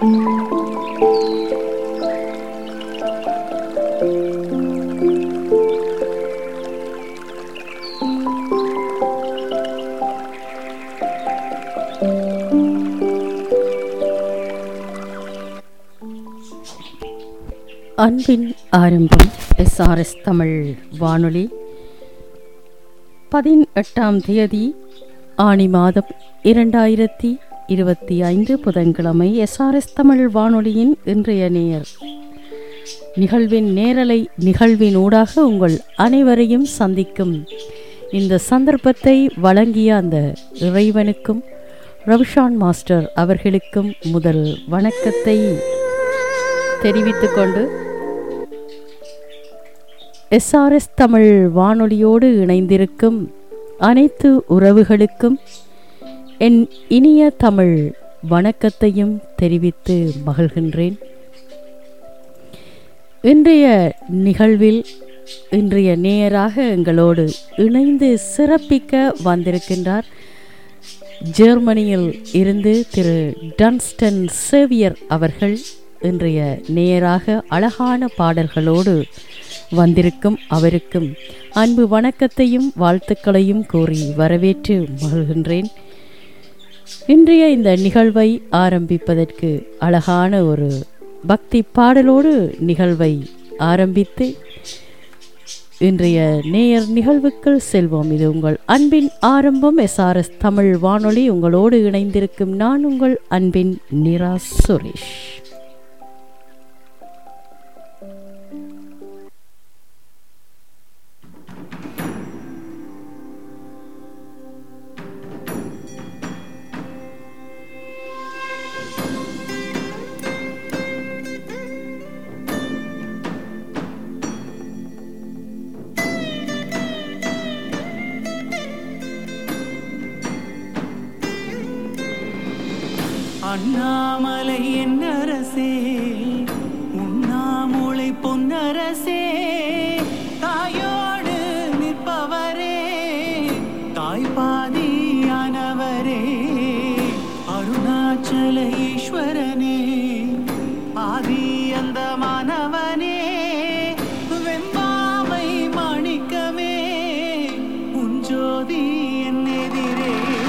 அன்பின் ஆரம்பம் எஸ்ஆர்எஸ் தமிழ் வானொலி பதினெட்டாம் தேதி ஆணி மாதம் இரண்டாயிரத்தி இருபத்தி ஐந்து புதன்கிழமை எஸ்ஆர்எஸ் தமிழ் வானொலியின் இன்றைய நேர் நிகழ்வின் நேரலை நிகழ்வின் ஊடாக உங்கள் அனைவரையும் சந்திக்கும் இந்த சந்தர்ப்பத்தை வழங்கிய அந்த இறைவனுக்கும் ரவிஷான் மாஸ்டர் அவர்களுக்கும் முதல் வணக்கத்தை தெரிவித்துக் கொண்டு எஸ்ஆர்எஸ் தமிழ் வானொலியோடு இணைந்திருக்கும் அனைத்து உறவுகளுக்கும் என் இனிய தமிழ் வணக்கத்தையும் தெரிவித்து மகிழ்கின்றேன் இன்றைய நிகழ்வில் இன்றைய நேராக எங்களோடு இணைந்து சிறப்பிக்க வந்திருக்கின்றார் ஜெர்மனியில் இருந்து திரு டன்ஸ்டன் சேவியர் அவர்கள் இன்றைய நேராக அழகான பாடல்களோடு வந்திருக்கும் அவருக்கும் அன்பு வணக்கத்தையும் வாழ்த்துக்களையும் கூறி வரவேற்று மகிழ்கின்றேன் இன்றைய இந்த நிகழ்வை ஆரம்பிப்பதற்கு அழகான ஒரு பக்தி பாடலோடு நிகழ்வை ஆரம்பித்து இன்றைய நேயர் நிகழ்வுக்குள் செல்வோம் இது உங்கள் அன்பின் ஆரம்பம் எஸ்ஆர்எஸ் தமிழ் வானொலி உங்களோடு இணைந்திருக்கும் நான் உங்கள் அன்பின் நிரா சுரேஷ் அண்ணாமலை என்னரசே உண்ணாமூளை பொன்னரசே தாயோடு நிற்பவரே தாய்பாதியானவரே அருணாச்சல ஈஸ்வரனே ஆதி அந்த மாணவனே வெம்பாமை மாணிக்கமே உஞ்சோதி என் எதிரே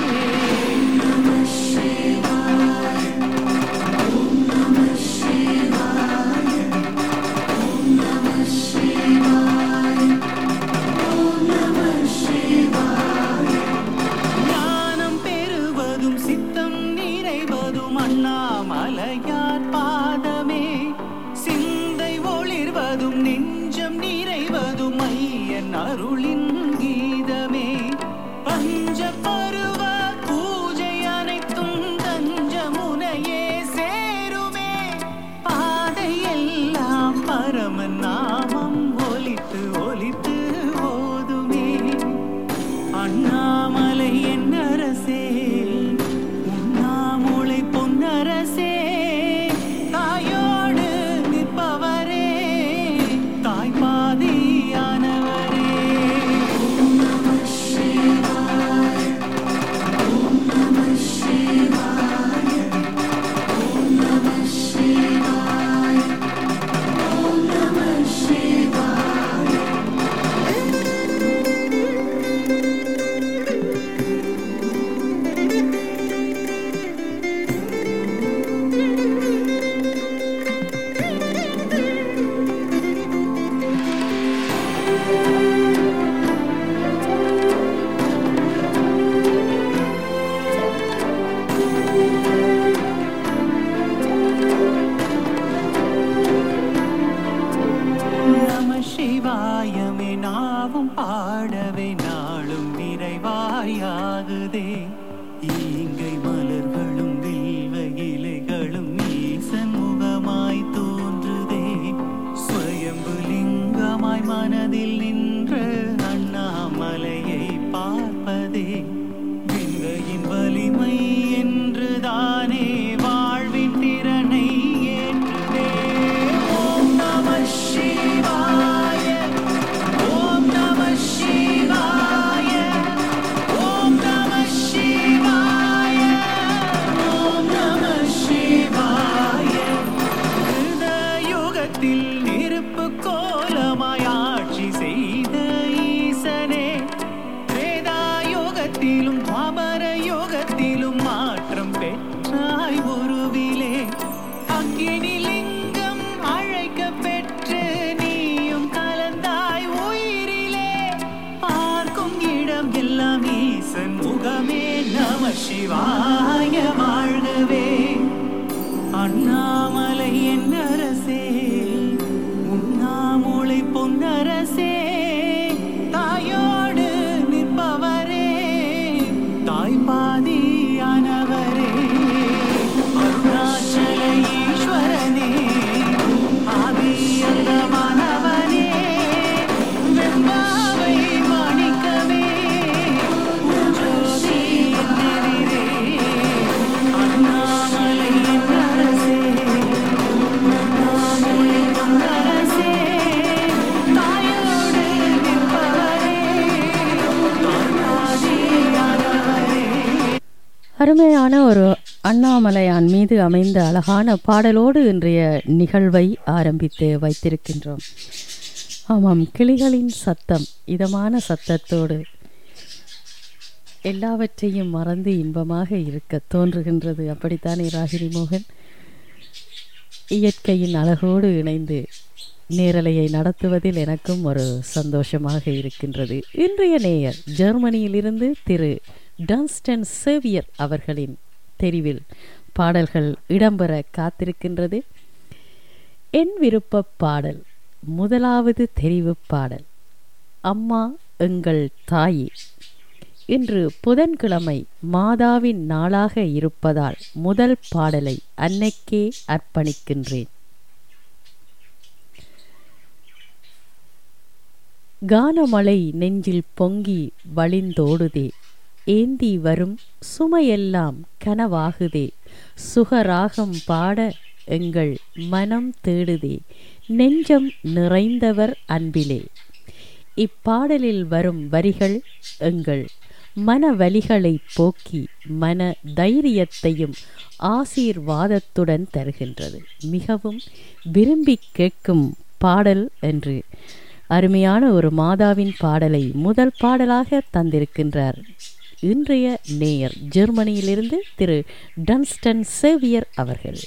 ஞானம் பெறுவதும் சித்தம் நிறைவதும் அண்ணாமலையார் பாதமே சிந்தை ஒளிர்வதும் நெஞ்சம் நிறைவதும் ஐயன் அருளின் கீதமே பஞ்ச பருவ பூஜை அனைத்தும் தஞ்சமுனையே சேருமே பாதையெல்லாம் பரமன் நாமம் ஒலித்து ஒலித்து ஓதுமே அண்ணாமலை என்னரசே உண்ணாமூளை பொன்னரசே தாயோடு நிற்பவரே தாய்பாதியானவரே நம சிவாயமே நாவும் பாடவே நாளும் நிறைவாயாகுதே ஈங்கை மலர்களும் வில்வ இலைகளும் ஈசன் முகமாய் தோன்றுதே ஸ்வயம்பு லிங்கமாய் மனதில் நின்ற அண்ணாமலையை பார்ப்பதே விந்தையின் வலிமை என்றுதானே வாழ்வின் திறனை ஏற்றுதே ஓம் நம சிவாய ஓம் நம சிவாய நமசிவாய வாழ்கவே அண்ணாமலை என்னரசே உண்ணாமூளை பொன்னரசே தாயோடு நிற்பவரே தாய்பாதியானவரே அருணாச்சல ஈஸ்வரனே ஆதி அந்தமானவனே வெம்பாவை மாணிக்கமே ஜோதி என்னெதிரே அண்ணாமலை அரசே அண்ணாமலை அரசே தாயோடு நிற்பவரே தாய்பாதியானவரே அருமையான ஒரு அண்ணாமலையான் மீது அமைந்த அழகான பாடலோடு இன்றைய நிகழ்வை ஆரம்பித்து வைத்திருக்கின்றோம் ஆமாம் கிளிகளின் சத்தம் இதமான சத்தத்தோடு எல்லாவற்றையும் மறந்து இன்பமாக இருக்க தோன்றுகின்றது அப்படித்தானே ராகினி மோகன் இயற்கையின் அழகோடு இணைந்து நேரலையை நடத்துவதில் எனக்கும் ஒரு சந்தோஷமாக இருக்கின்றது இன்றைய நேயர் ஜெர்மனியிலிருந்து திரு டன்ஸ்டன் சேவியர் அவர்களின் தெரிவில் பாடல்கள் இடம்பெற காத்திருக்கின்றது என் விருப்ப பாடல் முதலாவது தெரிவு பாடல் அம்மா எங்கள் தாயே இன்று புதன்கிழமை மாதாவின் நாளாக இருப்பதால் முதல் பாடலை அன்னைக்கே அர்ப்பணிக்கின்றேன் கானமழை நெஞ்சில் பொங்கி வழிந்தோடுதே ஏந்தி வரும் சுமையெல்லாம் கனவாகுதே சுகராகம் பாட எங்கள் மனம் தேடுதே நெஞ்சம் நிறைந்தவர் அன்பிலே இப்பாடலில் வரும் வரிகள் எங்கள் மனவலிகளை போக்கி மன தைரியத்தையும் ஆசீர்வாதத்துடன் தருகின்றது மிகவும் விரும்பி கேட்கும் பாடல் என்று அருமையான ஒரு மாதாவின் பாடலை முதல் பாடலாக தந்திருக்கின்றார் இன்றைய நேயர் ஜெர்மனியிலிருந்து திரு டன்ஸ்டன் சேவியர் அவர்கள்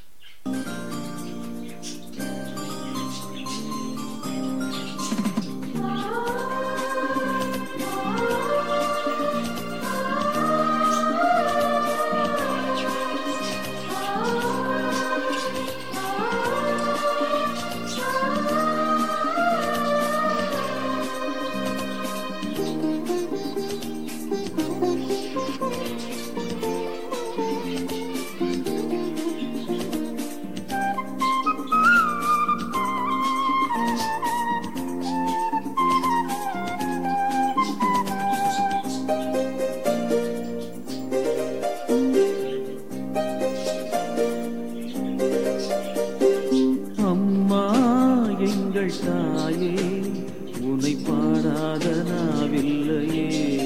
அம்மா எங்கள் தாயே உனை பாடாத நாவில்லையே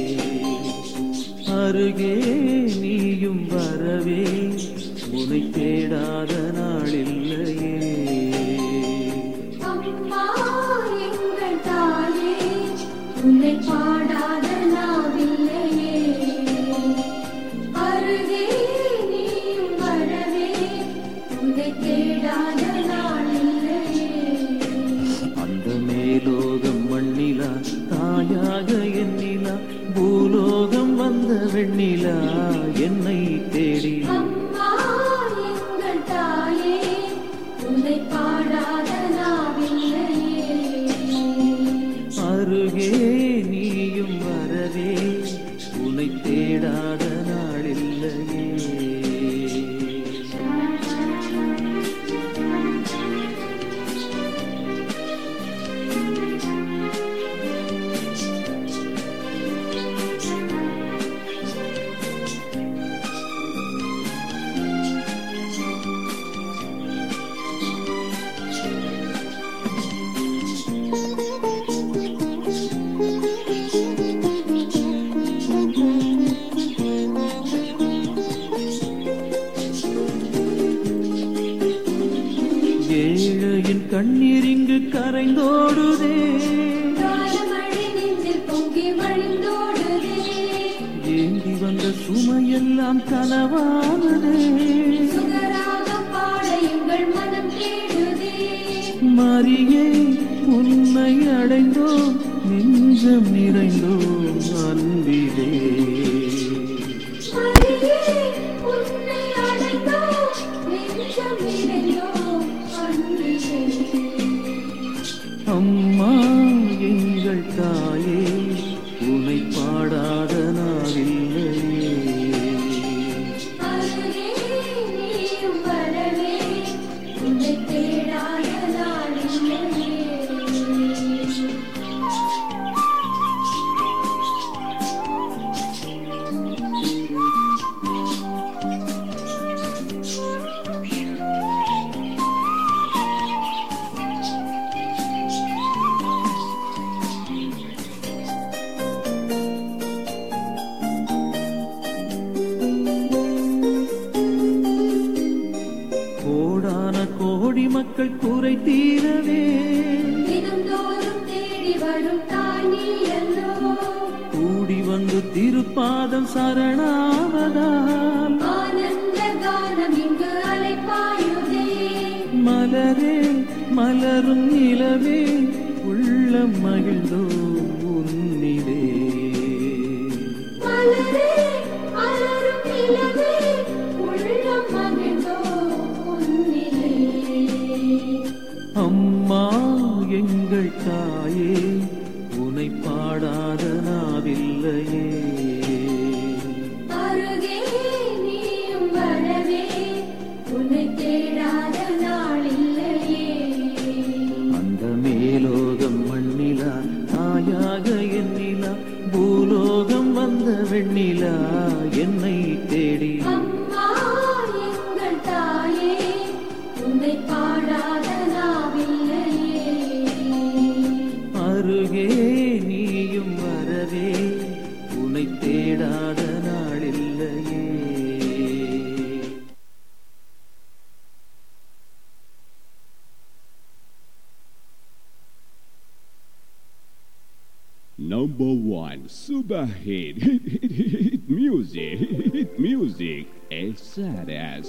அருகே நீயும் வரவே உனை தேடாத நாளில்லையே அம்மா எங்கள் தாயே உன்னை பாடாத நாவில்லையே அருகே நீயும் வரவே உன்னை தேடாத நாளில்லையே அந்த மேலோகம் மண்ணிலா தாயாக எண்ணிலா பூலோகம் வந்த வெண்ணிலா என்னை தேடி அம்மா எங்கள் தாயே உன்னை பாடாத நாவில்லையே அருகே நீயும் வரவே உனை தேடாத நாளில்லையே ஏழையின் கண்ணீர் இங்கு கரைந்தோடுதே காலமழை நெஞ்சில் பொங்கி வழிந்தோடுதே ஏந்தி வந்த சுமையெல்லாம் கனவானதே சுகராக பாட எங்கள் மனம் தேடுதே மரியே உன்னை அடைந்தோம் நெஞ்சம் நிறைந்தோம் அன்பிலே மரியே அருகே உன்னை அடைந்தோம் நெஞ்சம் நிறைந்தோம் அன்பிலே அம்மா எங்கள் தாயே உனை பாடாத நாளில்லையே அருகே நீயும் வரவே உன்னை தேடாத நாளில்லையே கோடான கோடி மக்கள் குறை தீரவே தினந்தோறும் தேடி வரும் தாய் நீ அல்லோ கூடி வந்து திருப்பாதம் சரணாவதால் ஆனந்த கானம் இங்கு அலைப்பாயுதே மலரே மலரும் நிலவே உள்ளம் மகிழ்ந்தோ உன்னிலே மலரே மலரும் நிலவே உள்ளம் மகிழ்ந்தோ உன்னிலே அம்மா எங்கள் தாயே உனை பாடாத நாவில்லையே அருகே நீயும் வரவே உன்னை தேடாத நாளில்லையே அந்த மேலோகம் மண்ணிலா தாயாக எண்ணிலா பூலோகம் வந்த வெண்ணிலா என்னை தேடி அம்மா எங்கள் தாயே உன்னை பாடாத நாவில்லையே அருகே நீயும் வரவே உனை தேடாத நாளில்லையே Number one, super hit, hit, hit, hit music, hit music, SRS.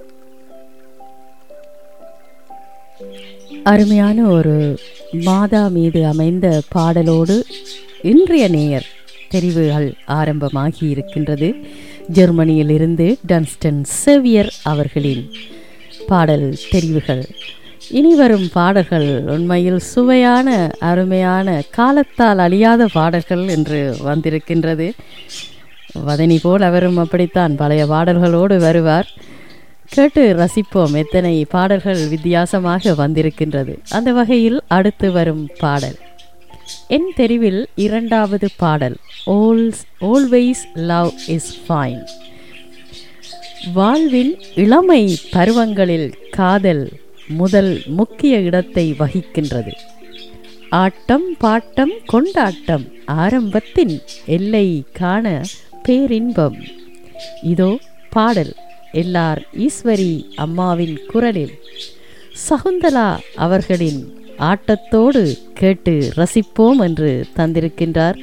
அருமையான ஒரு மாதா மீது அமைந்த பாடலோடு இன்றைய நேயர் தெரிவுகள் ஆரம்பமாகி இருக்கின்றது ஜெர்மனியிலிருந்து டன்ஸ்டன் செவியர் அவர்களின் பாடல் தெரிவுகள் இனி வரும் பாடல்கள் உண்மையில் சுவையான அருமையான காலத்தால் அழியாத பாடல்கள் என்று வந்திருக்கின்றது வதனி போல் அவரும் அப்படித்தான் பழைய பாடல்களோடு வருவார் கேட்டு ரசிப்போம் எத்தனை பாடல்கள் வித்தியாசமாக வந்திருக்கின்றது அந்த வகையில் அடுத்து வரும் பாடல் என் தெரிவில் இரண்டாவது பாடல் ஓல்ஸ் ஆல்வேஸ் லவ் இஸ் ஃபைன் வாழ்வின் இளமை பருவங்களில் காதல் முதல் முக்கிய இடத்தை வகிக்கின்றது ஆட்டம் பாட்டம் கொண்டாட்டம் ஆரம்பத்தின் எல்லை காண பேரின்பம் இதோ பாடல் எல்லார் ஈஸ்வரி அம்மாவின் குரலில் சகுந்தலா அவர்களின் ஆட்டத்தோடு கேட்டு ரசிப்போம் என்று தந்திருக்கின்றார்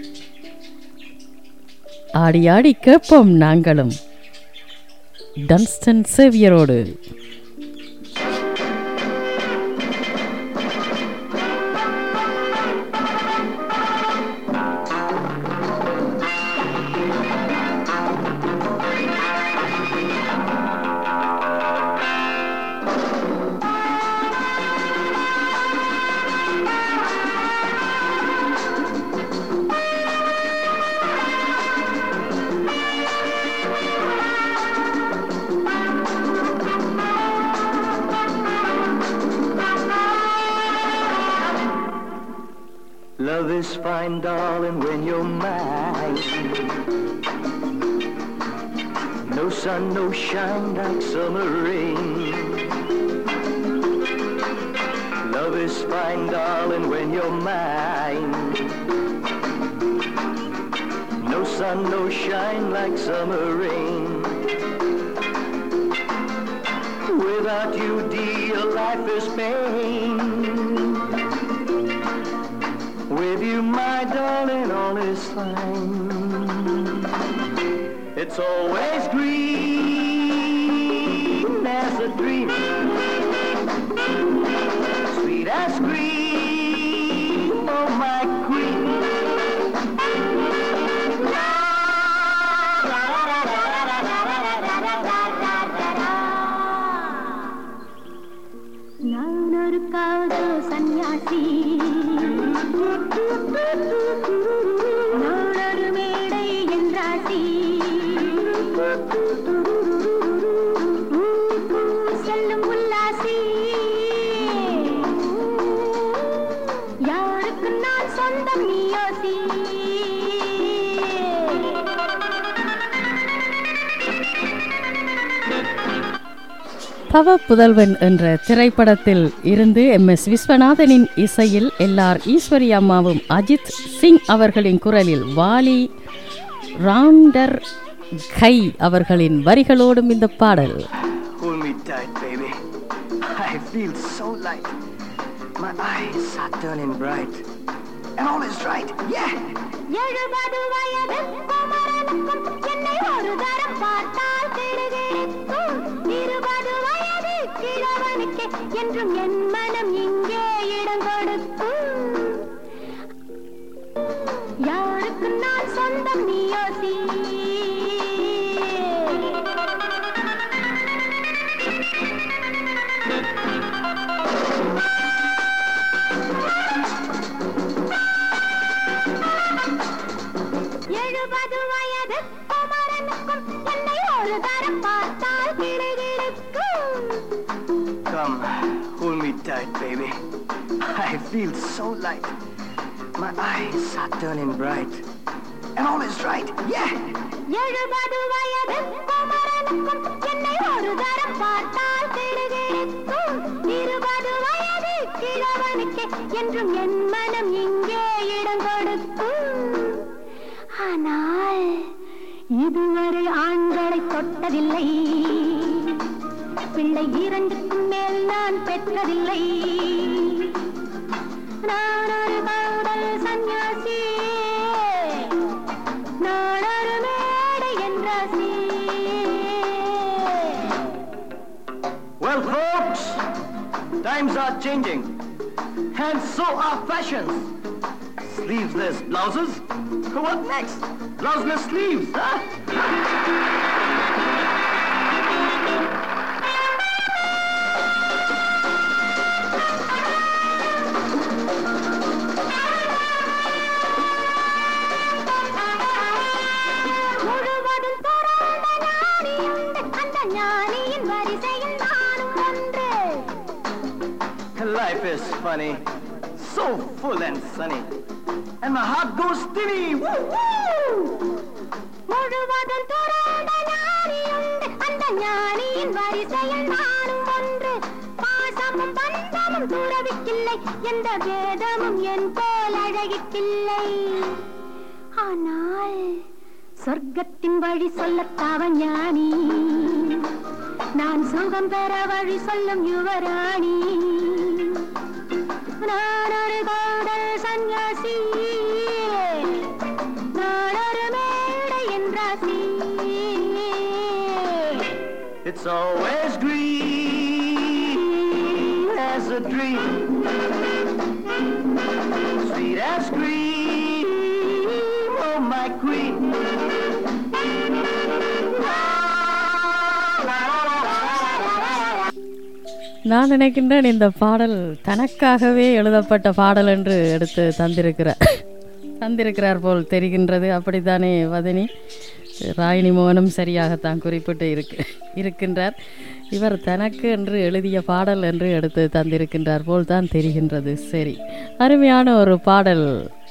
ஆடி ஆடி கேட்போம் நாங்களும் டன்ஸ்டன் சேவியரோடு Love is fine, darling, when you're mine. No sun, no shine like summer rain. Love is fine, darling, when you're mine. No sun, no shine like summer rain. Without you, dear, life is pain. With you, my darling, all is fine. It's always green as a dream, sweet as cream, oh my queen. La, la, la, la, la, la, யாருக்காவது சந்நியாசி நாடொரு மேடை என்றாசி செல்லும் உல்லாசி யாருக்கு நான் சொந்தம் நீ யோசி தவ புதல்வன் என்ற திரைப்படத்தில் இருந்து எம் எஸ் விஸ்வநாதனின் இசையில் எல்லார் ஈஸ்வரி அம்மாவும் அஜித் சிங் அவர்களின் குரலில் வாலி ராண்டர் கை அவர்களின் வரிகளோடும் இந்த பாடல் Hold me tight, baby. I feel so light. My eyes are turning bright. And all is right. Yeah! எழுபது வயது குமரனுக்கும் என்னை ஒரு தரம் பார்த்தால் கிடுகிடுக்கும் இருபது வயது கிழவனுக்கு என்றும் என் மனம் இங்கே இடம் கொடுக்கும் யாருக்கு நான் சொந்தம் நீ யோசி எழுபது வயது குமரனுக்கும் என்னை ஒரு தரம் பார்த்தால் கிடுகிடுக்கும் Come, hold me tight, baby. I feel so light. My eyes are turning bright. And all is right. Yeah! எழுபது வயது குமரனுக்கும் என்னை ஒரு தரம் பார்த்தால் கிடுகிடுக்கும் இருபது வயது கிழவனுக்கு என்றும் என் மனம் இங்கே இடம் கொடுக்கும் ஆனால் இதுவரை ஆண்களை தொட்டதில்லை பிள்ளை இரண்டுக்கும் மேல் நான் பெற்றதில்லை நான் ஒரு காதல் சந்நியாசி நான் ஒரு மேடை என்றாசி Well, folks, times are changing. And so are fashions. Sleeveless blouses? What next? Blouseless sleeves, huh? முழுவதும் துறந்த ஞானி உண்டு அந்த ஞானியின் வரிசையில் நானும் ஒன்று Life is funny. So full and sunny. And my heart goes stinny. Woo, woo! முழுவதும் துறந்த ஞானி உண்டு அந்த ஞானியின் வரிசையில் நானும் ஒன்று பாசமும் பந்தமும் துறவிக்கில்லை எந்த வேதமும் என் போல் அழகிக்கில்லை ஆனால் சொர்க்கத்தின் வழி சொல்லத்தாவ ஞானி நான் சுகம் பெற வழி சொல்லும் யுவராணி நான் ஒரு காதல் சந்நியாசி நான் ஒரு மேடை என்றாசி It's always green as a dream. Sweet as cream, oh my queen. நான் நினைக்கின்றேன் இந்த பாடல் தனக்காகவே எழுதப்பட்ட பாடல் என்று எடுத்து தந்திருக்கிறார் தந்திருக்கிறார் போல் தெரிகின்றது அப்படித்தானே வதனி ராயினி மோகனும் சரியாகத்தான் குறிப்பிட்டு இருக்கு இருக்கின்றார் இவர் தனக்கு என்று எழுதிய பாடல் என்று எடுத்து தந்திருக்கின்றார் போல் தான் தெரிகின்றது சரி அருமையான ஒரு பாடல்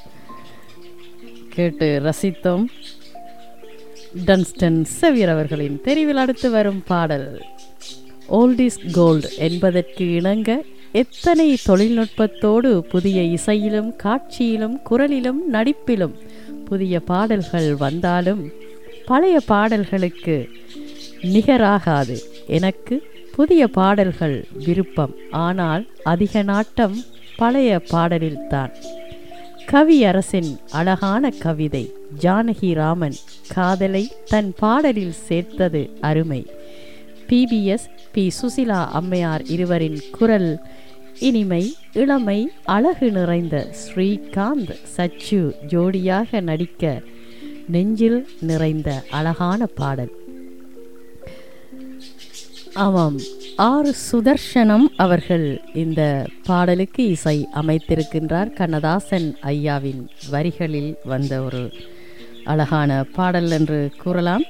கேட்டு ரசித்தோம் டன்ஸ்டன் செவியர் அவர்களின் தெரிவில் அடுத்து வரும் பாடல் ஓல்ட் இஸ் கோல்டு என்பதற்கு இணங்க எத்தனை தொழில்நுட்பத்தோடு புதிய இசையிலும் காட்சியிலும் குரலிலும் நடிப்பிலும் புதிய பாடல்கள் வந்தாலும் பழைய பாடல்களுக்கு நிகராகாது எனக்கு புதிய பாடல்கள் விருப்பம் ஆனால் அதிக நாட்டம் பழைய பாடலில்தான் கவியரசின் அழகான கவிதை ஜானகி ராமன் காதலை தன் பாடலில் சேர்த்தது அருமை பிபிஎஸ் பி சுசிலா அம்மையார் இருவரின் குரல் இனிமை இளமை அழகு நிறைந்த ஸ்ரீகாந்த் சச்சு ஜோடியாக நடிக்க நெஞ்சில் நிறைந்த அழகான பாடல் ஆமாம் ஆர் சுதர்ஷனம் அவர்கள் இந்த பாடலுக்கு இசை அமைத்திருக்கின்றார் கண்ணதாசன் ஐயாவின் வரிகளில் வந்த ஒரு அழகான பாடல் என்று கூறலாம்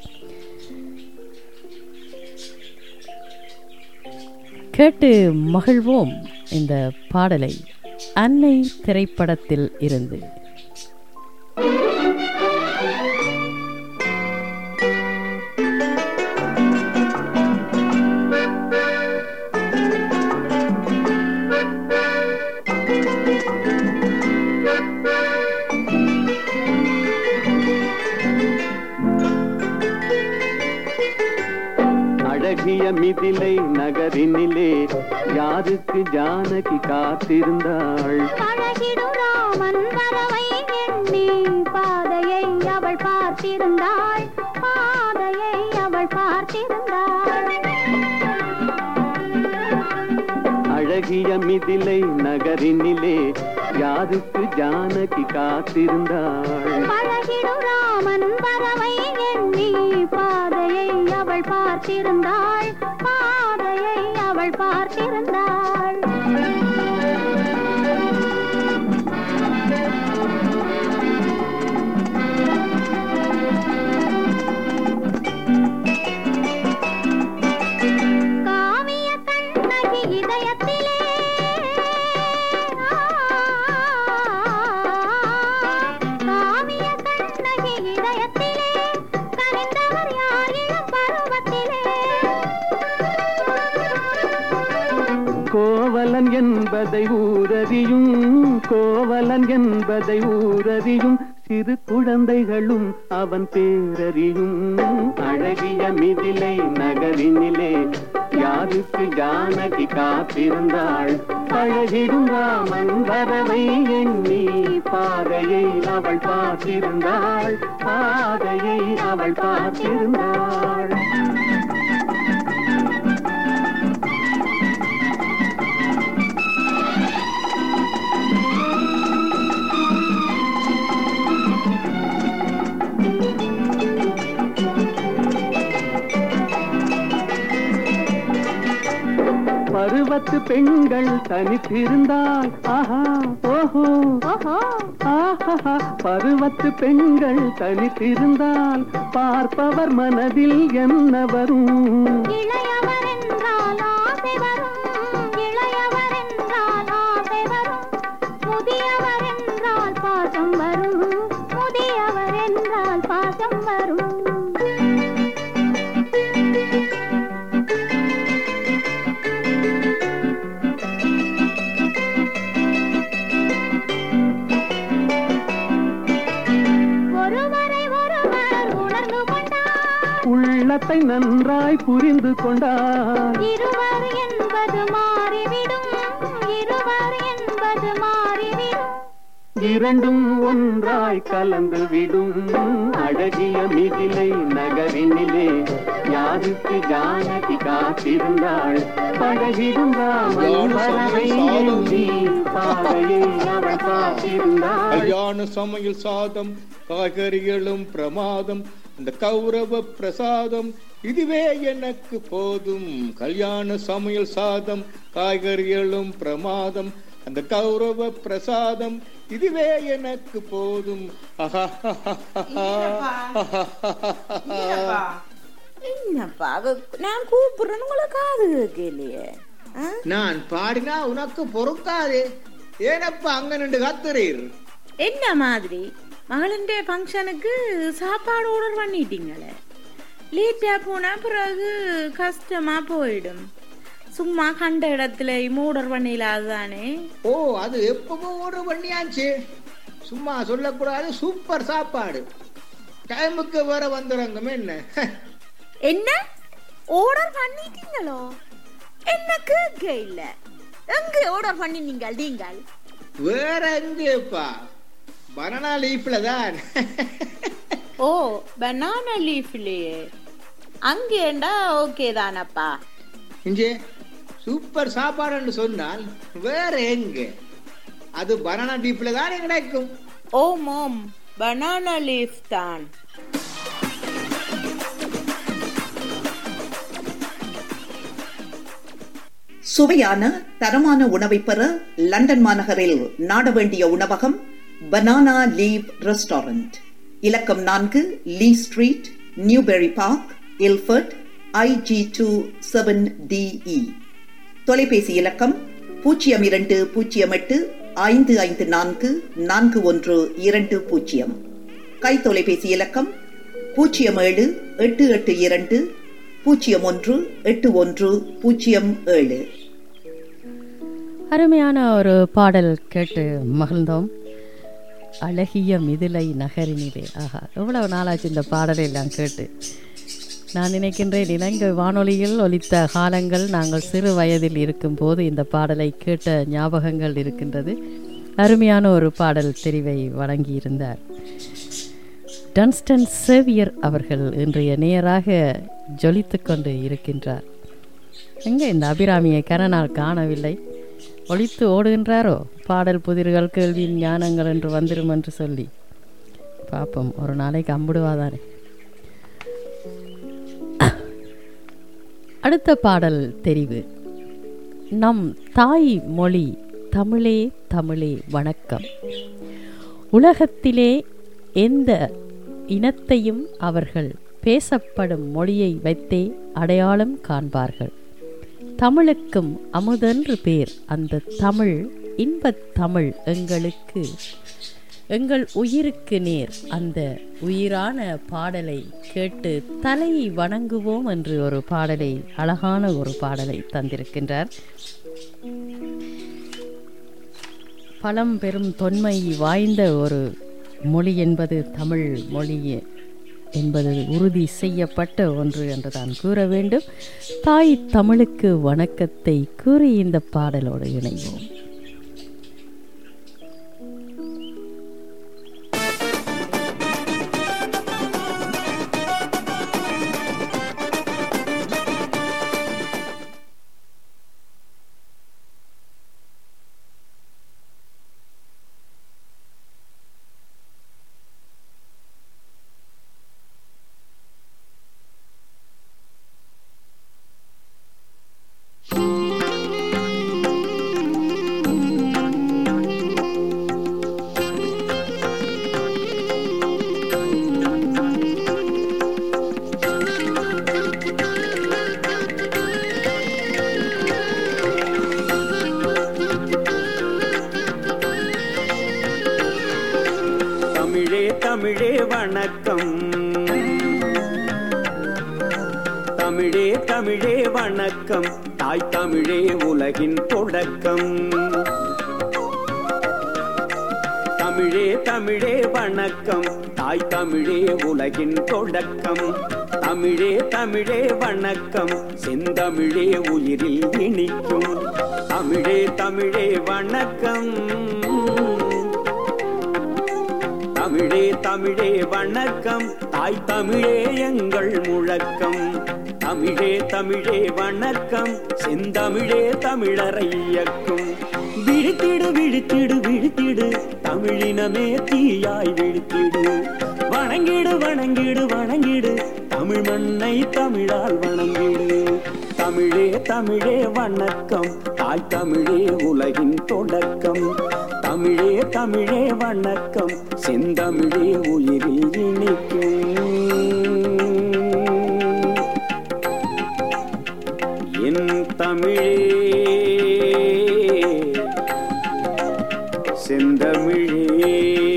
கேட்டு மகிழ்வோம் இந்த பாடலை அன்னை திரைப்படத்தில் இருந்து அழகிய மிதிலை நகரினிலே யாருக்கு ஜானகி காத்திருந்தாள் பழகிடும் ராமன் வரவை எண்ணி பாதையை அவள் பார்த்திருந்தாள் பாதையை அவள் பார்த்திருந்தாள் அழகிய மிதிலை நகரினிலே யாருக்கு ஜானகி காத்திருந்தாள் பழகிடும் ராமன் வரவை எண்ணி பாதையை அவள் பார்த்திருந்தாள் பாதையை அவள் பார்த்திருந்தாள் காவிய கண்ணகி இதயத்திலே காவிய கண்ணகி இதயத்திலே கனிந்தவர் யார் இளம் பருவத்திலே கோவலன் என்பதை ஊரறியும் கோவலன் என்பதை ஊரறியும் சிறு குழந்தைகளும் அவன் பேரறியும் அழகிய மிதிலை நகரினிலே யாருக்கு ஜானகி காத்திருந்தாள் பழகிடும் ராமன் வரவை எண்ணி பாதையை அவள் பார்த்திருந்தாள் பாதையை அவள் பார்த்திருந்தாள் பருவத்து பெண்கள் தனித்திருந்தால் ஆஹா ஓஹோ ஓஹோ ஆஹா பருவத்து பெண்கள் தனித்திருந்தால் பார்ப்பவர் மனதில் என்ன வரும் இளையவர் என்றால் ஆசை வரும் இளையவர் என்றால் ஆசை வரும் முதியவர் என்றால் பாசம் வரும் முதியவர் என்றால் பாசம் வரும் ஒருவரை ஒருவர் உணர்ந்து கொண்டார் உள்ளத்தை நன்றாய் புரிந்து கொண்டால் இருவர் என்பது மாறிவிடும் இருவர் என்பது மாறிவிடும் இரண்டும் ஒன்றாய் கலந்து விடும் அழகிய மிதிலை நகரினிலே யாருக்கு ஜானகி காத்திருந்தாள் பழகிடும் ராமன் வரவை எண்ணி பாதையை அவள் பார்த்திருந்தாள் கல்யாண சமையல் சாதம் காய்கறிகளும் பிரமாதம் அந்த கௌரவ பிரசாதம் இதுவே எனக்கு போதும் கல்யாண சமையல் சாதம் காய்கறிகளும் பிரமாதம் அந்த கௌரவ பிரசாதம் இதுவே எனக்கு போதும் என்னப்பா அவ நான் கூப்பிடுறேன்னு உங்களை காது கேட்கலையே ஆ? நான் பாடினா உனக்கு பொறுக்காது ஏனப்பா அங்க நின்று கத்துறீர் என்ன மாதிரி மகளின் ஃபங்க்ஷனுக்கு சாப்பாடு ஆர்டர் பண்ணிட்டீங்களே லேட்டாக போனால் பிறகு கஷ்டமா போயிடும் சும்மா கண்ட இடத்துல ஆர்டர் பண்ணிடலாது தானே ஓ அது எப்பவோ ஒரு பண்ணியாச்சு சும்மா சொல்லக்கூடாது சூப்பர் சாப்பாடு டைமுக்கு வர வந்துடுறங்க என்ன என்ன ஆர்டர் பண்ணிட்டீங்களோ என்ன கேட்க இல்ல எங்க ஆர்டர் பண்ணினீங்க நீங்கள் வேற எங்கேப்பா பனானா லீஃப்ல தான் ஓ பனானா லீஃப்லயே அங்கேண்டா ஓகே தானப்பா இங்கே சூப்பர் சாப்பாடுன்னு சொன்னால் வேற எங்க அது பனானா லீஃப்ல தான் கிடைக்கும் ஓம் ஓம் பனானா லீஃப் தான் சுவையான தரமான உணவை பெற லண்டன் மாநகரில் நாட வேண்டிய உணவகம் பனானா லீவ் ரெஸ்டாரண்ட் இலக்கம் நான்கு Lee Street Newbury Park Ilford I G two seven D E தொலைபேசி இலக்கம் பூஜ்ஜியம் இரண்டு பூஜ்ஜியம் எட்டு ஐந்து ஐந்து நான்கு நான்கு ஒன்று இரண்டு பூஜ்ஜியம் கை தொலைபேசி இலக்கம் பூஜ்ஜியம் ஏழு எட்டு எட்டு இரண்டு பூஜ்ஜியம் ஒன்று எட்டு ஒன்று பூஜ்ஜியம் ஏழு அருமையான ஒரு பாடல் கேட்டு மகிழ்ந்தோம் அழகிய மிதிலை நகரினிலே ஆஹா எவ்வளவு நாளாச்சு இந்த பாடலை எல்லாம் கேட்டு நான் நினைக்கின்றேன் இலங்கை வானொலியில் ஒலித்த காலங்கள் நாங்கள் சிறு வயதில் இருக்கும்போது இந்த பாடலை கேட்ட ஞாபகங்கள் இருக்கின்றது அருமையான ஒரு பாடல் தெரிவை வழங்கியிருந்தார் டன்ஸ்டன் சேவியர் அவர்கள் இன்றைய நேராக ஜொலித்து கொண்டு இருக்கின்றார் எங்கே இந்த அபிராமியை கரனால் காணவில்லை ஒழித்து ஓடுகின்றாரோ பாடல் புதிர்கள் கேள்வியின் ஞானங்கள் என்று வந்துடும் என்று சொல்லி பார்ப்போம் ஒரு நாளைக்கு அம்பிடுவாதானே அடுத்த பாடல் தெரிவு நம் தாய் மொழி தமிழே தமிழே வணக்கம் உலகத்திலே எந்த இனத்தையும் அவர்கள் பேசப்படும் மொழியை வைத்தே அடையாளம் காண்பார்கள் தமிழுக்கும் அமுதென்று பேர் அந்த தமிழ் இன்பத் தமிழ் எங்களுக்கு எங்கள் உயிருக்கு நேர் அந்த உயிரான பாடலை கேட்டு தலை வணங்குவோம் என்று ஒரு பாடலை அழகான ஒரு பாடலை தந்திருக்கின்றார் பழம் பெரும் தொன்மை வாய்ந்த ஒரு மொழி என்பது தமிழ் மொழி என்பது உறுதி செய்யப்பட்ட ஒன்று என்று தான் கூற வேண்டும் தாய் தமிழுக்கு வணக்கத்தை கூறி இந்த பாடலோடு இணைவோம் தமிழே தமிழே வணக்கம் தமிழே தமிழே வணக்கம் தாய் தமிழே உலகின் தொடக்கம் தமிழே தமிழே வணக்கம் தாய் தமிழே உலகின் தொடக்கம் தமிழே தமிழே வணக்கம் செந்தமிழே உயிரில் இனிக்கும் தமிழே தமிழே வணக்கம் தமிழே தமிழே வணக்கம் தாய் தமிழே எங்கள் முழக்கம் தமிழே தமிழே வணக்கம் செந்தமிழே தமிழரை இயக்கும் விழித்திடு விழித்திடு விழித்திடு தமிழினமே தீயாய் விழித்திடு வணங்கிடு வணங்கிடு வணங்கிடு தமிழ் மண்ணை தமிழால் வணங்கிடு தமிழே தமிழே வணக்கம் தாய் தமிழே உலகின் தொடக்கம் தமிழே தமிழே வணக்கம் செந்தமிழே உயிரில் இனிக்கும் என் தமிழே செந்தமிழே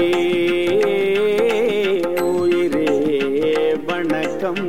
உயிரே வணக்கம்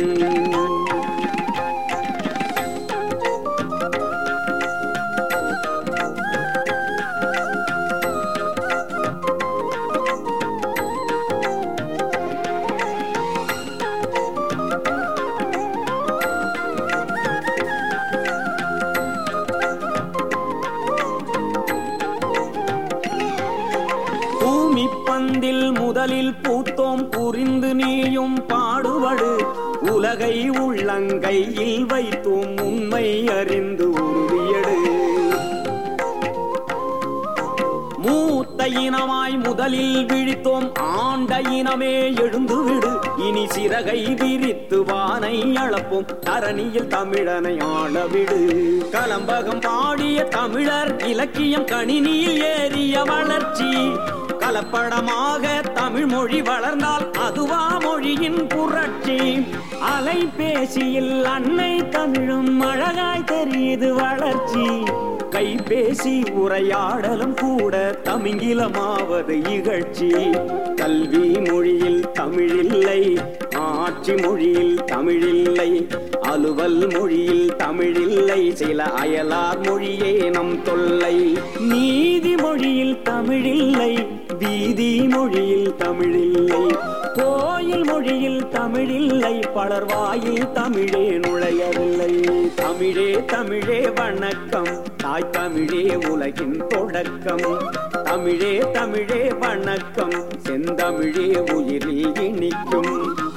பூமி பந்தில் முதலில் பூத்தோம் புரிந்து நீயும் பாடுபடு உலகை உள்ளங்கையில் வைத்தோம் உண்மை அறிந்து உறுதியடு மூத்த இனமாய் முதலில் விழித்தோம் ஆண்ட இனமே எழுந்து விடு இனி சிறகை விரித்து வானை அளப்போம் தரணியில் தமிழனை ஆளவிடு கலம்பகம் பாடிய தமிழர் இலக்கியம் கணினியில் ஏறிய வளர்ச்சி கலப்படமாக தமிழ் மொழி வளர்ந்தால் அதுவா மொழியின் புரட்சி அலைபேசியில் அன்னை தமிழும் அழகாய் தெரியுது வளர்ச்சி கைபேசி உரையாடலும் கூட தமிங்கிலமாவது இகழ்ச்சி கல்வி மொழியில் தமிழில்லை ஆட்சி மொழியில் தமிழில்லை அலுவல் மொழியில் தமிழில்லை சில அயலார் மொழியே நம் தொல்லை நீதி மொழியில் தமிழில்லை வீதி மொழியில் தமிழில்லை கோயில் மொழியில் தமிழில்லை பலர் வாயில் தமிழே நுழையவில்லை தமிழே தமிழே வணக்கம் தாய் தமிழே உலகின் தொடக்கம் தமிழே தமிழே வணக்கம் செந்தமிழே உயிரில் இனிக்கும்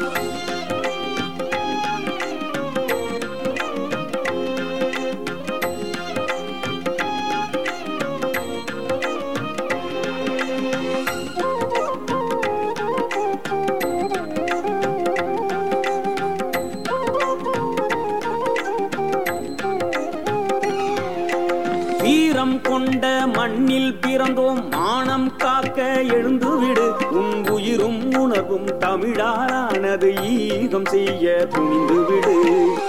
வீரம் கொண்ட மண்ணில் பிறந்தோம் மானம் காக்க எழுந்துவிடு உன் உயிரும் உணர்வும் தமிழாலானது ஈகம் செய்ய துணிந்து விடு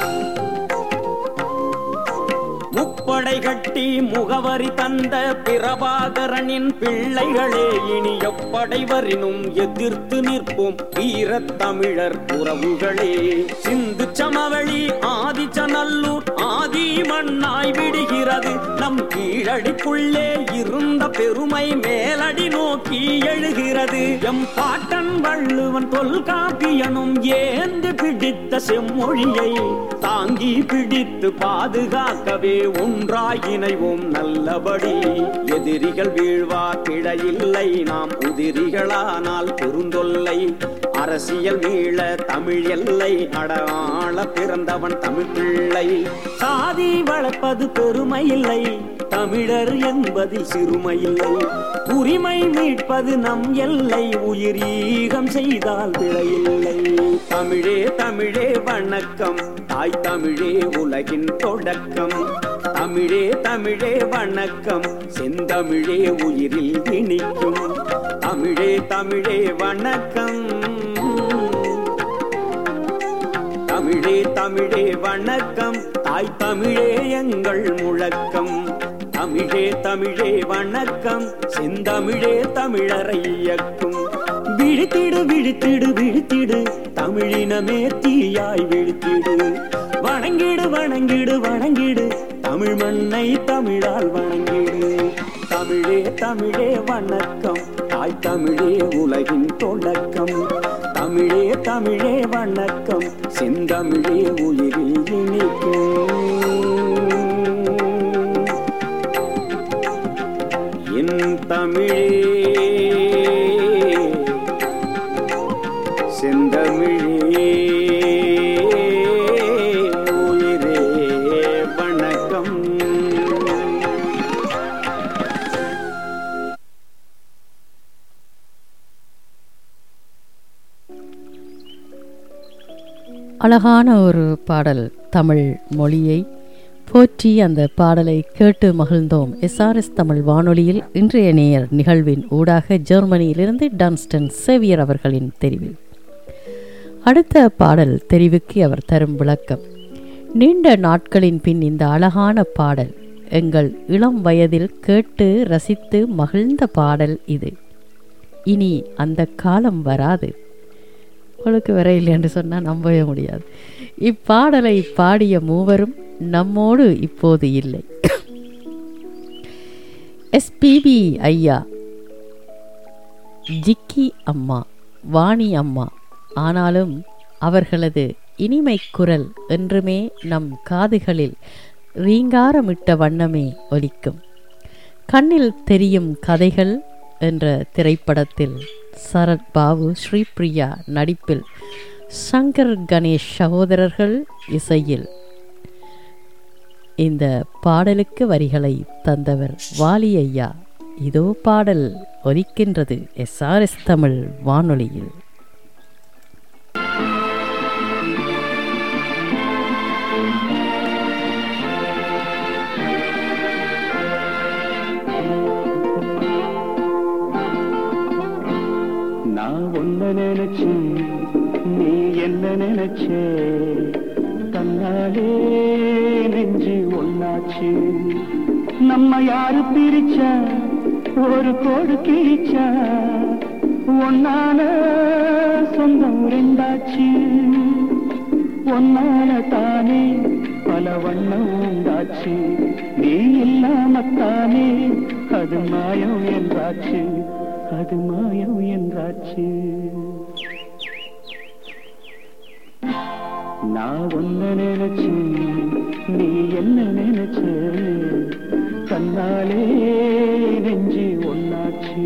முப்படை கட்டி முகவரி தந்த பிரபாகரனின் பிள்ளைகளே இனி எப்படை வரினும் எதிர்த்து நிற்போம் வீரத் தமிழர் உறவுகளே சிந்து சமவெளி ஆதிச்சநல்லூர் ஆதி மண்ணாய் விடுகிறது நம் கீழடிக்குள்ளே இருந்த பெருமை மேலடி நோக்கி எழுகிறது எம் பாட்டன் வள்ளுவன் தொல்காப்பியனும் ஏந்து பிடித்த செம்மொழியை தாங்கி பிடித்து பாதுகாக்கவே ஒன்றாய் இணைவோம் நல்லபடி எதிரிகள் வீழ்வார் கிடையில்லை நாம் உதிரிகளானால் பெருந்தொல்லை அரசியல் மீள தமிழ் எல்லை அடாள பிறந்தவன் தமிழ் பிள்ளை சாதி வளர்ப்பது பெருமை இல்லை தமிழர் என்பதில் சிறுமை இல்லை உரிமை மீட்பது நம் எல்லை உயிர் ஈகம் செய்தால் பிழையில்லை தமிழே தமிழே வணக்கம் தாய் தமிழே உலகின் தொடக்கம் தமிழே தமிழே வணக்கம் செந்தமிழே உயிரில் இனிக்கும் தமிழே தமிழே வணக்கம் தமிழே தமிழே வணக்கம் தாய் தமிழே எங்கள் முழக்கம் தமிழே தமிழே வணக்கம் செந்தமிழே தமிழரை இயக்கும் விழித்திடு விழித்திடு விழித்திடு தமிழினமே தீயாய் விழித்திடு வணங்கிடு வணங்கிடு வணங்கிடு தமிழ் மண்ணை தமிழால் வணங்கிடு தமிழே தமிழே வணக்கம் தாய் தமிழே உலகின் தொடக்கம் தமிழே தமிழே வணக்கம் செந்தமிழே உயிரில் இனிக்கும் என் தமிழே செந்தமிழே உயிரே வணக்கம் அழகான ஒரு பாடல் தமிழ் மொழியை போற்றி அந்த பாடலை கேட்டு மகிழ்ந்தோம் எஸ்ஆர்எஸ் தமிழ் வானொலியில் இன்றைய நேயர் நிகழ்வின் ஊடாக ஜெர்மனியிலிருந்து டான்ஸ்டன் சேவியர் அவர்களின் தெரிவில் அடுத்த பாடல் தெரிவுக்கு அவர் தரும் விளக்கம் நீண்ட நாட்களின் பின் இந்த அழகான பாடல் எங்கள் இளம் வயதில் கேட்டு ரசித்து மகிழ்ந்த பாடல் இது இனி அந்த காலம் வராது உங்களுக்கு வர இல்லை என்று சொன்னால் நம்பவே முடியாது இப்பாடலை பாடிய மூவரும் நம்மோடு இப்போது இல்லை எஸ்பிபி ஐயா ஜிக்கி அம்மா வாணி அம்மா ஆனாலும் அவர்களது இனிமை குரல் என்றுமே நம் காதுகளில் ரீங்காரமிட்ட வண்ணமே ஒலிக்கும் கண்ணில் தெரியும் கதைகள் என்ற திரைப்படத்தில் சரத் பாபு ஸ்ரீபிரியா நடிப்பில் சங்கர் கணேஷ் சகோதரர்கள் இசையில் இந்த பாடலுக்கு வரிகளை தந்தவர் வாலி ஐயா இதோ பாடல் ஒலிக்கின்றது எஸ்ஆர்எஸ் தமிழ் வானொலியில் நான் ஒன்ன நினைச்சு நீ என்ன நினைச்சே தன்னாலே நெஞ்சு ஒன்னாச்சு நம்ம யாரு பிரிச்சா ஒரு கோடு கிழிச்சா ஒன்னால சொந்தம் ரெண்டாச்சு ஒன்னால தானே பல வண்ணம் உண்டாச்சு நீ இல்லாமத்தானே அது மாயம் என்றாச்சு அது மாயம் என்றாச்சு நான் ஒன்ன நினைச்சு நீ என்ன நினைச்ச தன்னாலே நெஞ்சு ஒன்னாச்சு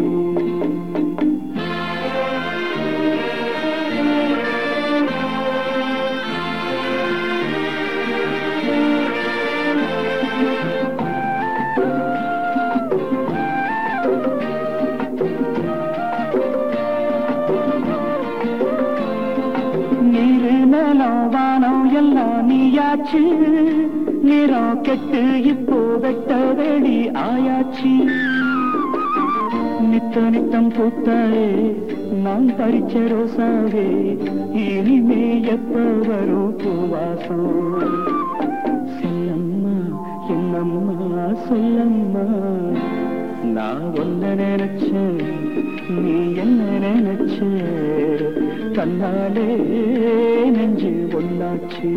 நீரு நிலம் வானம் எல்லாம் நீயாச்சு நிறம் கெட்டு இப்போ வெட்ட வெடி ஆயாச்சு நித்த நித்தம் பூத்தாயே நான் பறிச்ச ரோசாவே இனிமே எப்ப வரும் பூவாசம் சொல்லம்மா என்னம்மா சொல்லம்மா நான் ஒன்ன நினைச்சேன் நீ என்ன நினைச்ச கண்ணாலே நெஞ்சு ஒன்னாச்சு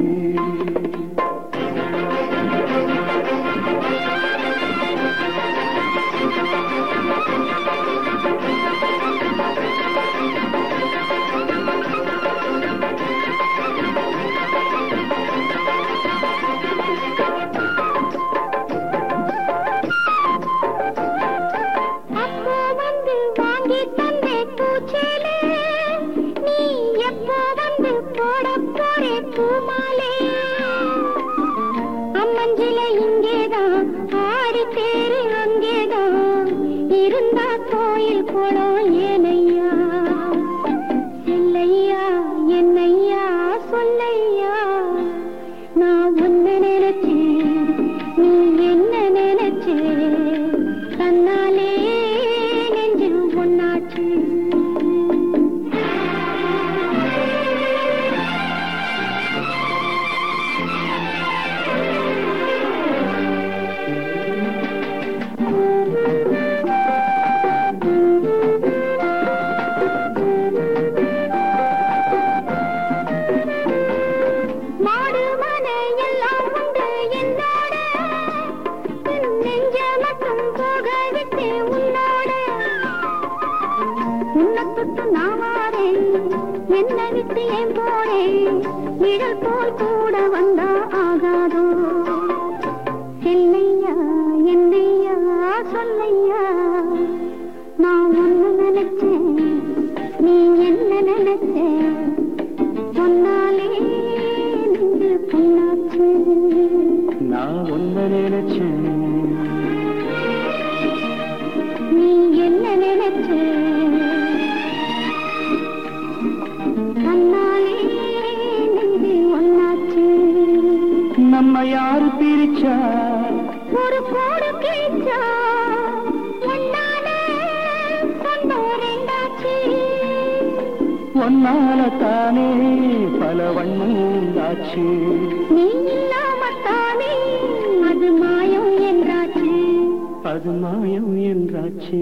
அப்போ வந்து வாங்கி தந்தே பூச்சேலே நீ எப்போ வந்து போட போறே பூமாலே அம்மஞ்சில இங்கேதான் ஆடி தேரு அங்கேதான் இருந்தா கோயில் குளம் ஏனையா செல்லையா என்னையா சொல்லையா நான் ஒன்னு நினைச்சேன் நீ என்ன நினைச்சே தன்னாலே நெஞ்சு ஒன்னாச்சு மாடு மனை எல்லாம் உண்டு என்னோட உன் நெஞ்ச மட்டும் போக விட்டு உன்னோட உன்னை தொட்டு நான் வாரேன் என்னை விட்டு ஏன் போறேன் நிழல் போல் கூட வந்தா ஆகாதோ செல்லையா என்னையா சொல்லையா நான் ஒன்னு நினைச்சேன் நீ என்ன நினைச்சேன் சொன்னாலே நெஞ்சு புண்ணாச்சு நான் ஒன்ன நினைச்சேன் நீ என்ன நினைச்ச தன்னாலே நெஞ்சு ஒன்னாச்சு நம்ம யாரு பிரிச்சா ஒரு கோடு கிழிச்சா ஒன்னாலே சொந்தம் ரெண்டாச்சு ஒன்னால தானே பல வண்ணம் உண்டாச்சு நீ இல்லாமத்தானே அது மாயம் என்றாச்சு அது மாயம் என்றாச்சு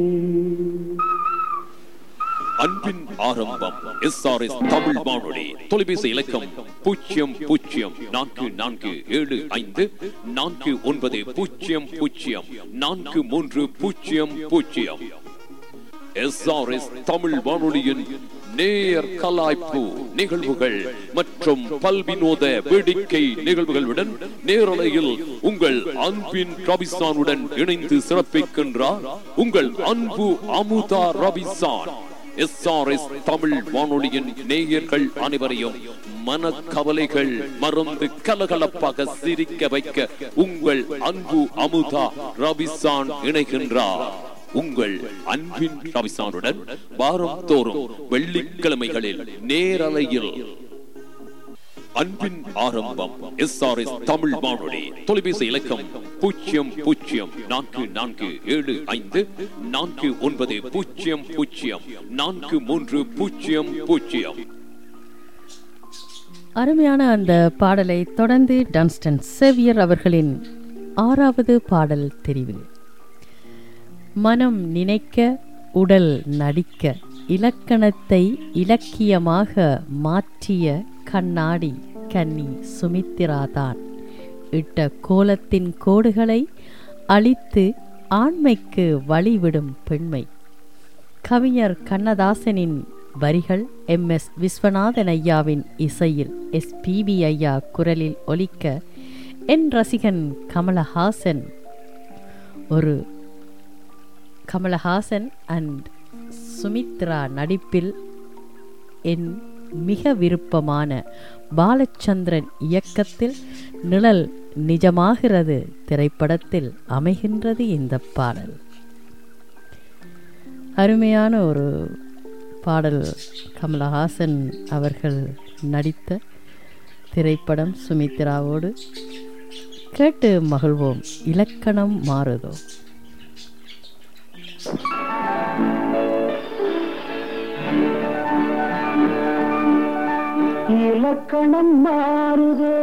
அன்பின் ஆரம்பம் எஸ்ஆர்எஸ் தமிழ் வானொலி தொலைபேசி இலக்கம் பூஜ்ஜியம் பூஜ்ஜியம் நான்கு நான்கு ஏழு ஐந்து நான்கு ஒன்பது பூஜ்ஜியம் பூஜ்ஜியம் நான்கு மூன்று பூஜ்ஜியம் பூஜ்ஜியம் எஸ்ஆர்எஸ் தமிழ் வானொலியின் நேயர் கலாய்ப்பு நிகழ்வுகள் மற்றும் பல்வினோத வேடிக்கை நிகழ்வுகளுடன் நேரலையில் உங்கள் அன்பின் ரபிசானுடன் இணைந்து சிறப்பிக்கின்றார் உங்கள் அன்பு அமுதா ரபிசான் எஸ்ஆர்எஸ் தமிழ் வானொலியின் நேயர்கள் அனைவரையும் மனக்கவலைகள் மறந்து கலகலப்பாக சிரிக்க வைக்க உங்கள் அன்பு அமுதா ரபிசான் இணைகின்றார் உங்கள் அன்பின் ரவிசானுடன் வாரம் தோறும் வெள்ளிக்கிழமைகளில் நேரலையில் அன்பின் ஆரம்பம் எஸ் ஆர் எஸ் தமிழ் வானொலி தொலைபேசி இலக்கம் பூஜ்ஜியம் பூஜ்ஜியம் நான்கு நான்கு ஏழு ஐந்து நான்கு ஒன்பது பூஜ்ஜியம் பூஜ்ஜியம் நான்கு மூன்று பூஜ்ஜியம் பூஜ்ஜியம் அருமையான அந்த பாடலை தொடர்ந்து டான்ஸ்டன் சேவியர் அவர்களின் ஆறாவது பாடல் தெரிவு மனம் நினைக்க உடல் நடிக்க இலக்கணத்தை இலக்கியமாக மாற்றிய கண்ணாடி கன்னி சுமித்திராதான் இட்ட கோலத்தின் கோடுகளை அழித்து ஆண்மைக்கு வழிவிடும் பெண்மை கவிஞர் கண்ணதாசனின் வரிகள் எம் எஸ் விஸ்வநாதன் ஐயாவின் இசையில் எஸ் பிபி ஐயா குரலில் ஒலிக்க என் ரசிகன் கமலஹாசன் ஒரு கமலஹாசன் அண்ட் சுமித்ரா நடிப்பில் என் மிக விருப்பமான பாலச்சந்திரன் இயக்கத்தில் நிழல் நிஜமாகிறது திரைப்படத்தில் அமைகின்றது இந்த பாடல் அருமையான ஒரு பாடல் கமலஹாசன் அவர்கள் நடித்த திரைப்படம் சுமித்ராவோடு கேட்டு மகிழ்வோம் இலக்கணம் மாறுதோ இலக்கணம் மாறுதோ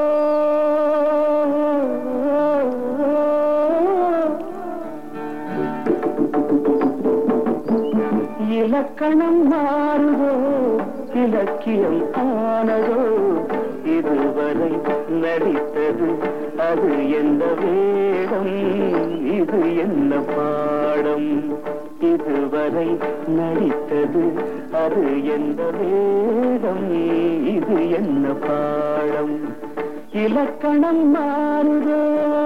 இலக்கணம் மாறுதோ இலக்கியம் ஆனதோ இதுவரை நடித்தது அது என்ன வேடம் இது என்ன பாடம் இதுவரை நடித்தது அது என்ன வேடம் இது என்ன பாடம் இலக்கணம் மாறுதோ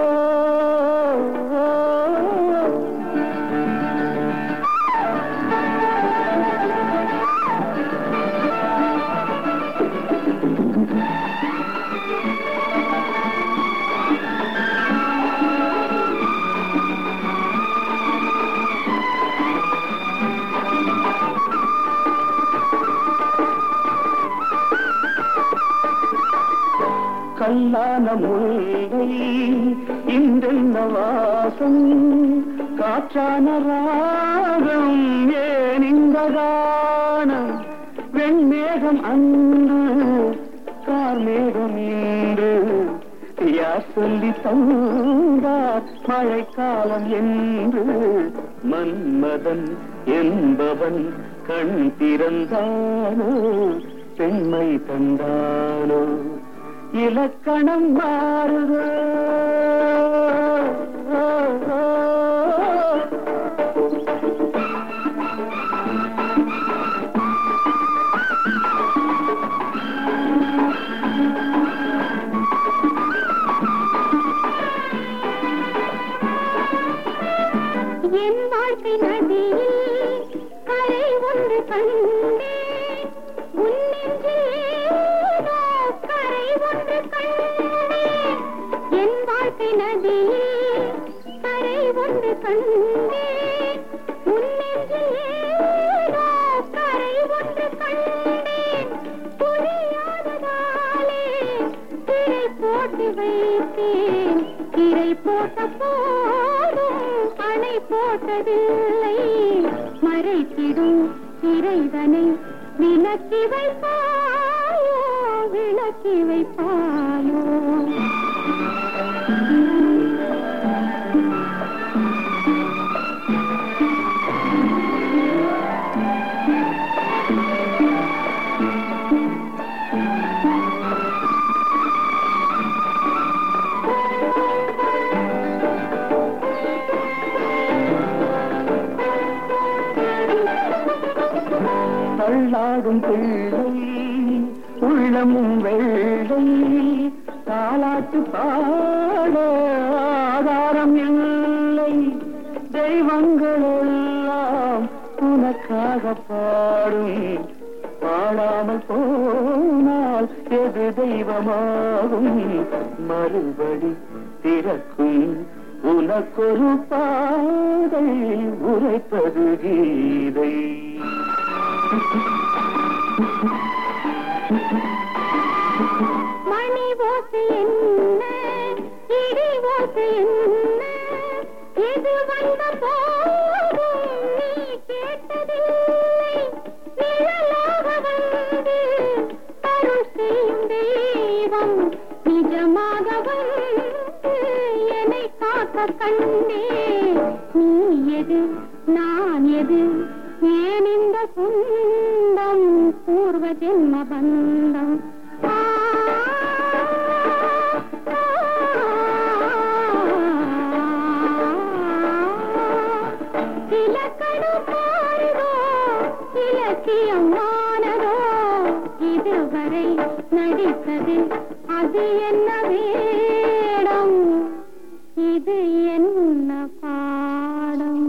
கல்லான முல்லை இன்றென்ன வாசம் காற்றான ராகம் ஏன் இந்த கானம் வெண்மேகம் அன்று கார்மேகம் இன்று யார் சொல்லி தந்தார் மழைக்காலம் என்று மன்மதன் என்பவன் கண் திறந்தானோ பெண்மை தந்தானோ இலக்கணம் மாறுதோ என் வாழ்க்கை நதியில் கரை ஒன்று கண்டேன் உன் நெஞ்சில் ஏதோ கரை ஒன்று கண்டேன் என் வாழ்க்கை நதியில் கரை ஒன்று கண்டேன் உன் நெஞ்சில் ஏதோ கரை ஒன்று கண்டேன் புரியாததாலே திரை போட்டு வைத்தேன் திரை போட்ட போதும் அணை போட்டதில்லை மறைத்திடும் இறைவனை விளக்கி வைப்பாயோ விளக்கி வைப்பாயோ தள்ளாடும் பிள்ளை உள்ளமும் வெள்ளை தாலாட்டு பாட ஆதாரம் இல்லை தெய்வங்கள் எல்லாம் உனக்காக பாடும் பாடாமல் போனால் எது தெய்வமாகும் மறுபடி திறக்கும் உனக்கொரு பாதை உரைப்பது கீதை மணி ஓசை என்ன இடி ஓசை என்ன இது வந்த போதும் நீ கேட்டதில்லை நிழலாக வந்து அருள் செய்யும் தெய்வம் நிஜமாக வந்து என்னை காக்க கண்டே நீ எது நான் எது ஏன் இந்த சொந்தம் பூர்வ ஜென்ம பந்தம் இலக்கணம் பாருதோ இலக்கியமானதோ இதுவரை நடித்தது அது என்ன வேடம் இது என்ன பாடம்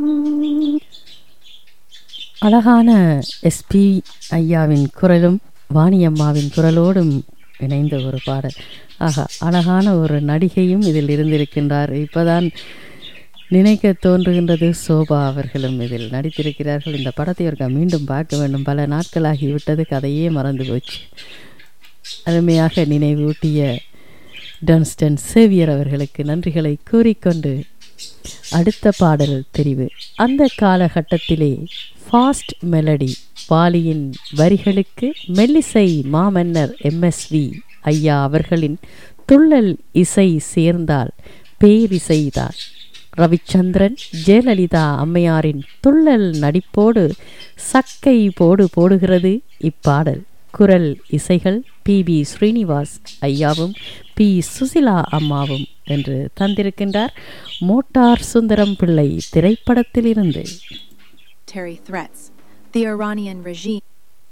அழகான எஸ்பி ஐயாவின் குரலும் வாணியம்மாவின் குரலோடும் இணைந்த ஒரு பாடல் ஆகா அழகான ஒரு நடிகையும் இதில் இருந்திருக்கின்றார் இப்போதான் நினைக்க தோன்றுகின்றது சோபா அவர்களும் இதில் நடித்திருக்கிறார்கள் இந்த படத்தை ஒருக்கா மீண்டும் பார்க்க வேண்டும் பல நாட்களாகிவிட்டது கதையே மறந்து போச்சு அருமையாக நினைவூட்டிய டன்ஸ்டன் சேவியர் அவர்களுக்கு நன்றிகளை கூறிக்கொண்டு அடுத்த பாடல் தெரிவு அந்த காலகட்டத்திலே ஃபாஸ்ட் மெலடி வாலியின் வரிகளுக்கு மெல்லிசை மாமன்னர் எம்எஸ்வி ஐயா அவர்களின் துள்ளல் இசை சேர்ந்தால் பேரிசைதான் ரவிச்சந்திரன் ஜெயலலிதா அம்மையாரின் துள்ளல் நடிப்போடு சக்கை போடு போடுகிறது இப்பாடல் குரல் இசைகள் பி பி ஸ்ரீனிவாஸ் ஐயாவும் பி சுசிலா அம்மாவும் என்று தந்திருக்கின்றார் மோட்டார் சுந்தரம் பிள்ளை திரைப்படத்திலிருந்து Terry threats. The Iranian regime.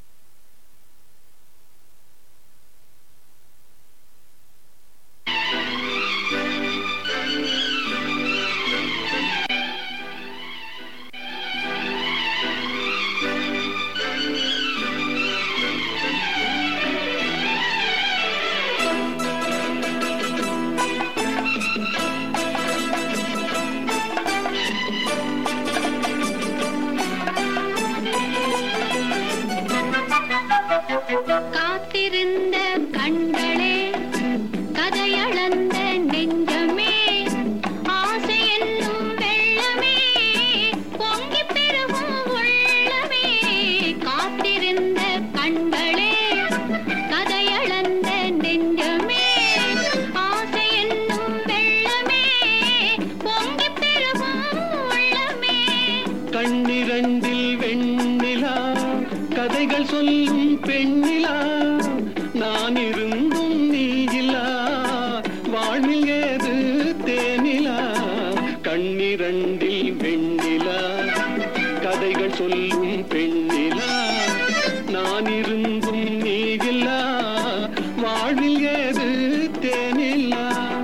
காத்திருந்த கண்களே கதையளந்த நெஞ்சமே ஆசை என்னும் வெள்ளமே பொங்கி பெருகும் உள்ளமே காத்திருந்த கண்களே கதையளந்த நெஞ்சமே ஆசை என்னும் வெள்ளமே பொங்கி பெருகும் உள்ளமே கண்ணிரண்டில் வெண்ணிலா கதைகள் சொல்லும் பெண்ணிலா நான் இருந்தும் நீ இல்லா வாழ்வில் ஏது தேனிலா கண்ணிரண்டில் வெண்ணிலா கதைகள் சொல்லும் பெண்ணிலா நான் இருந்தும் நீ இல்லா வாழ்வில் ஏது தேனிலா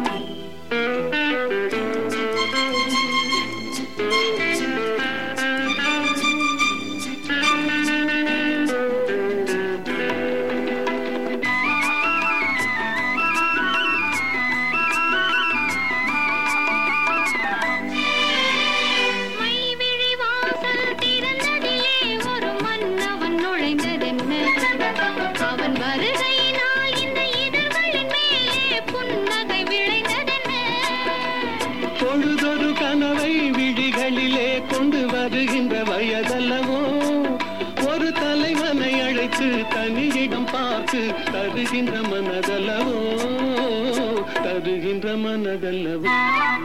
மைவிழி வாசல் திறந்ததிலே ஒரு மன்னவன் நுழைந்ததென்ன அவன் வருகையினால் இந்த இதழ்களின் மேலே புன்னகை விளைந்ததென்ன பொழுதொரு கனவை விழிகளிலே கொண்டு வருகின்ற வயதல்லவோ ஒரு தலைவனை அழைத்து தனியிடம் பார்த்து தருகின்ற மனதல்லவோ தருகின்ற மனதல்லவோ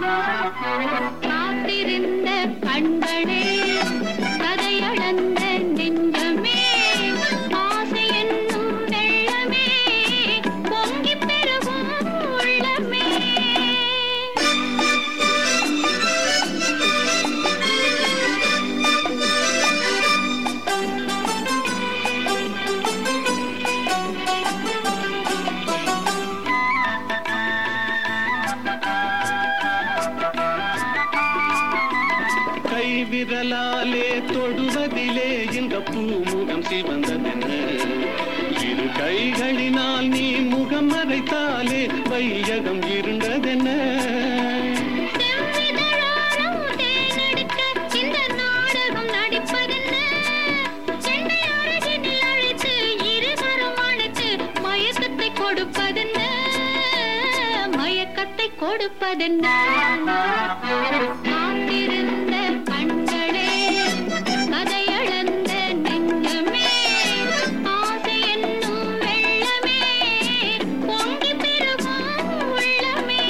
காத்திருந்த கண்களே கதையளந்த நெஞ்சமே ஆசை என்னும் வெள்ளமே பொங்கி பெருகும் உள்ளமே கைவிரலாலே தொடுவதிலே இந்த பூமுகம் சிவந்ததென்ன இரு கைகளினால் நீ முகம் மறைத்தாலே வையகம் இருண்டதென்ன செவ்விதழ் கொடுப்பதென்ன காத்திருந்த கண்களே கதையளந்த நெஞ்சமே ஆசை என்னும் வெள்ளமே பொங்கி பெருகும் உள்ளமே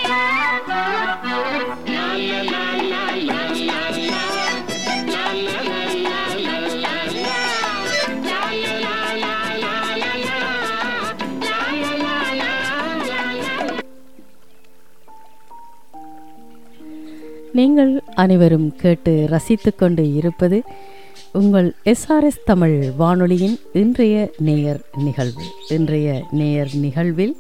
நீங்கள் அனைவரும் கேட்டு ரசித்துக் கொண்டு இருப்பது உங்கள் எஸ்ஆர்எஸ் தமிழ் வானொலியின் இன்றைய நேயர் நிகழ்வு இன்றைய நேயர் நிகழ்வில்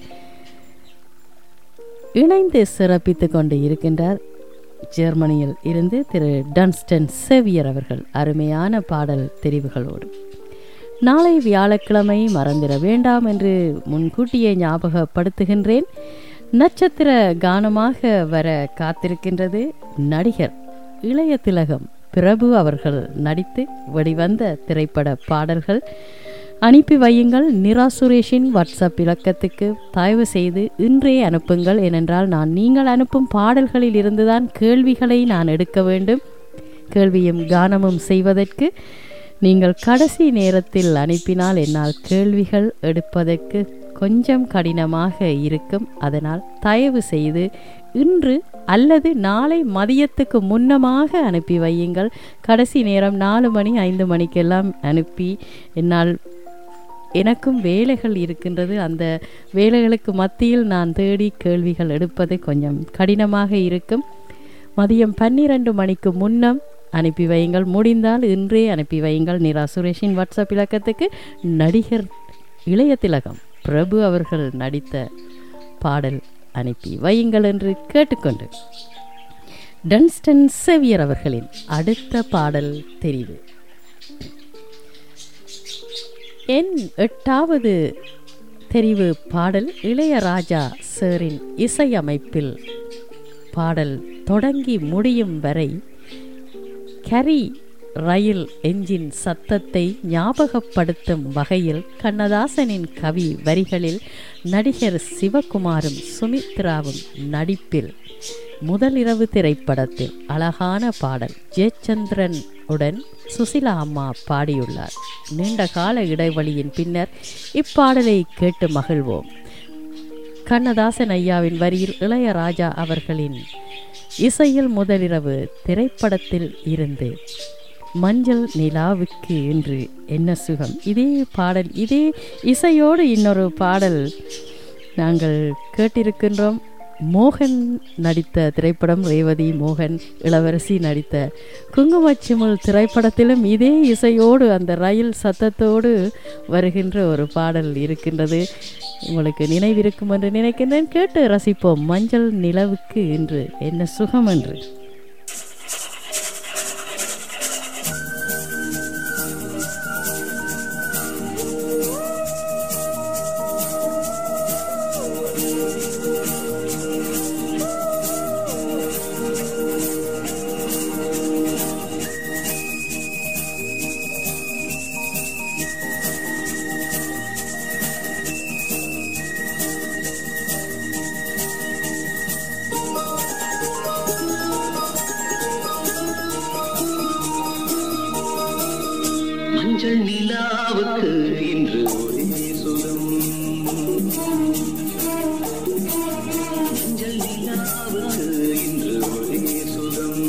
இணைந்து சிறப்பித்துக் கொண்டு இருக்கின்றார் ஜெர்மனியில் இருந்து திரு டன்ஸ்டன் சேவியர் அவர்கள் அருமையான பாடல் தெரிவுகளோடு நாளை வியாழக்கிழமை மறந்திட வேண்டாம் என்று முன்கூட்டியே ஞாபகப்படுத்துகின்றேன் நட்சத்திர கானமாக வர காத்திருக்கின்றது நடிகர் இளைய திலகம் பிரபு அவர்கள் நடித்து வெளிவந்த திரைப்பட பாடல்கள் அனுப்பி வையுங்கள் நிரா சுரேஷின் வாட்ஸ்அப் இலக்கத்துக்கு தயவு செய்து இன்றே அனுப்புங்கள் ஏனென்றால் நான் நீங்கள் அனுப்பும் பாடல்களில் இருந்துதான் கேள்விகளை நான் எடுக்க வேண்டும் கேள்வியும் கானமும் செய்வதற்கு நீங்கள் கடைசி நேரத்தில் அனுப்பினால் என்னால் கேள்விகள் எடுப்பதற்கு கொஞ்சம் கடினமாக இருக்கும் அதனால் தயவு செய்து இன்று அல்லது நாளை மதியத்துக்கு முன்னமாக அனுப்பி வையுங்கள் கடைசி நேரம் நாலு மணி ஐந்து மணிக்கெல்லாம் அனுப்பி என்னால் எனக்கும் வேலைகள் இருக்கின்றது அந்த வேலைகளுக்கு மத்தியில் நான் தேடி கேள்விகள் எடுப்பது கொஞ்சம் கடினமாக இருக்கும் மதியம் பன்னிரண்டு மணிக்கு முன்னம் அனுப்பி வையுங்கள் முடிந்தால் இன்றே அனுப்பி வையுங்கள் நிரா சுரேஷின் வாட்ஸ்அப் இலக்கத்துக்கு நடிகர் இளைய திலகம் பிரபு அவர்கள் நடித்த பாடல் அனுப்பி வையுங்கள் என்று கேட்டுக்கொண்டு டன்ஸ்டன் சேவியர் அவர்களின் அடுத்த பாடல் தெரிவு என் எட்டாவது தெரிவு பாடல் இளையராஜா சாரின் இசையமைப்பில் பாடல் தொடங்கி முடியும் வரை கரி ரயில் என்ஜின் சத்தத்தை ஞாபகப்படுத்தும் வகையில் கண்ணதாசனின் கவி வரிகளில் நடிகர் சிவகுமாரும் சுமித்ராவும் நடிப்பில் முதலிரவு திரைப்படத்தில் அழகான பாடல் ஜெயச்சந்திரன் உடன் சுசிலா அம்மா பாடியுள்ளார் நீண்ட கால இடைவெளியின் பின்னர் இப்பாடலை கேட்டு மகிழ்வோம் கண்ணதாசன் ஐயாவின் வரியில் இளையராஜா அவர்களின் இசையில் முதலிரவு திரைப்படத்தில் இருந்து மஞ்சள் நிலாவுக்கு என்று என்ன சுகம் இதே பாடல் இதே இசையோடு இன்னொரு பாடல் நாங்கள் கேட்டிருக்கின்றோம் மோகன் நடித்த திரைப்படம் ரேவதி மோகன் இளவரசி நடித்த குங்குமச்சிமுல் திரைப்படத்திலும் இதே இசையோடு அந்த ரயில் சத்தத்தோடு வருகின்ற ஒரு பாடல் இருக்கின்றது உங்களுக்கு நினைவிருக்கும் என்று நினைக்கின்றேன் கேட்டு ரசிப்போம் மஞ்சள் நிலவுக்கு இன்று என்ன சுகம் என்று மஞ்சள் நிலாவுக்கு இன்று ஒரே சுகம் மஞ்சள் நிலாவுக்கு இன்று ஒரே சுகம்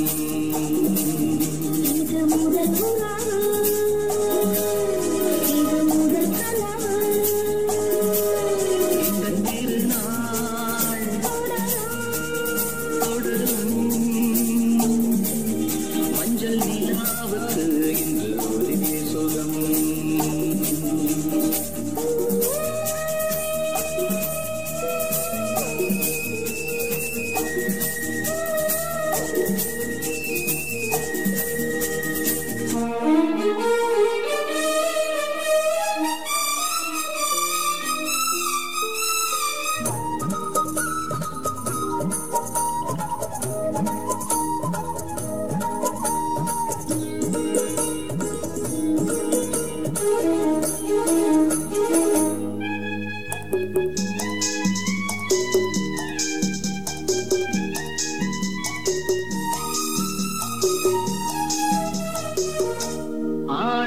இந்த திருநாள் தொடரும். மஞ்சள் நிலாவுக்கு இன்று ஒரே சுகம்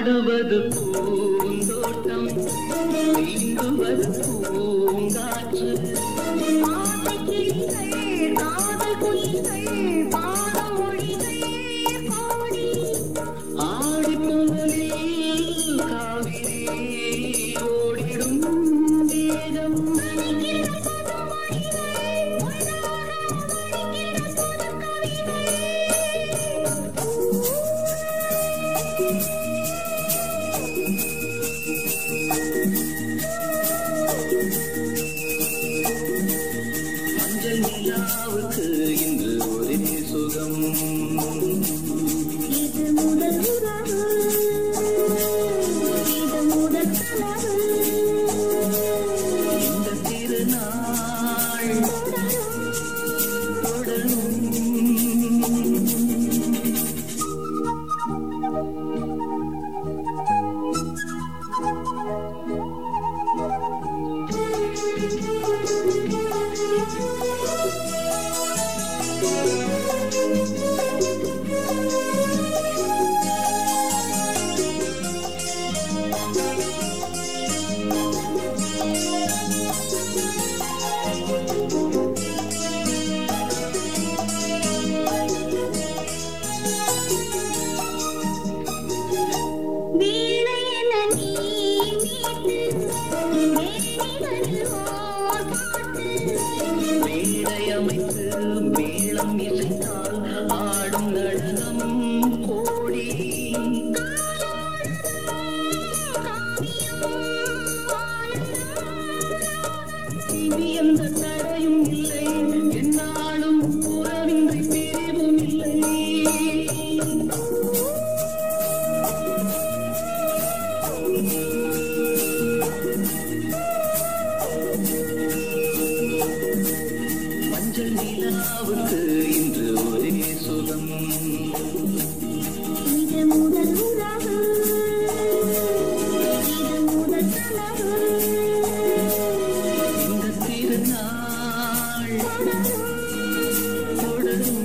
ஆடுவது பூந்தோட்டம் நீந்துவது பூங்காற்று ஆடி பொங்கலில் காவிரி ஓடிடும் வேகம் மஞ்சள் நிலாவுக்கு இன்று ஒரே சுகம் இது முதல் உறவு இது முதல் கனவு இந்த திருநாள் தொடரும் வீணை என நீ மீட்டு ஓர் பாட்டு மேடை அமைத்து மேளம் இசைத்தால் ஆடும் நடனம் கோடி இனி எந்த தடையும் இல்லை என்னாலும் உறவின்றி பிரிவும் இல்லை மஞ்சள் நிலாவுக்கு இன்று ஒரே சுகம் இது முதல் உறவு இது முதல் கனவு இந்த திருநாள் தொடரும்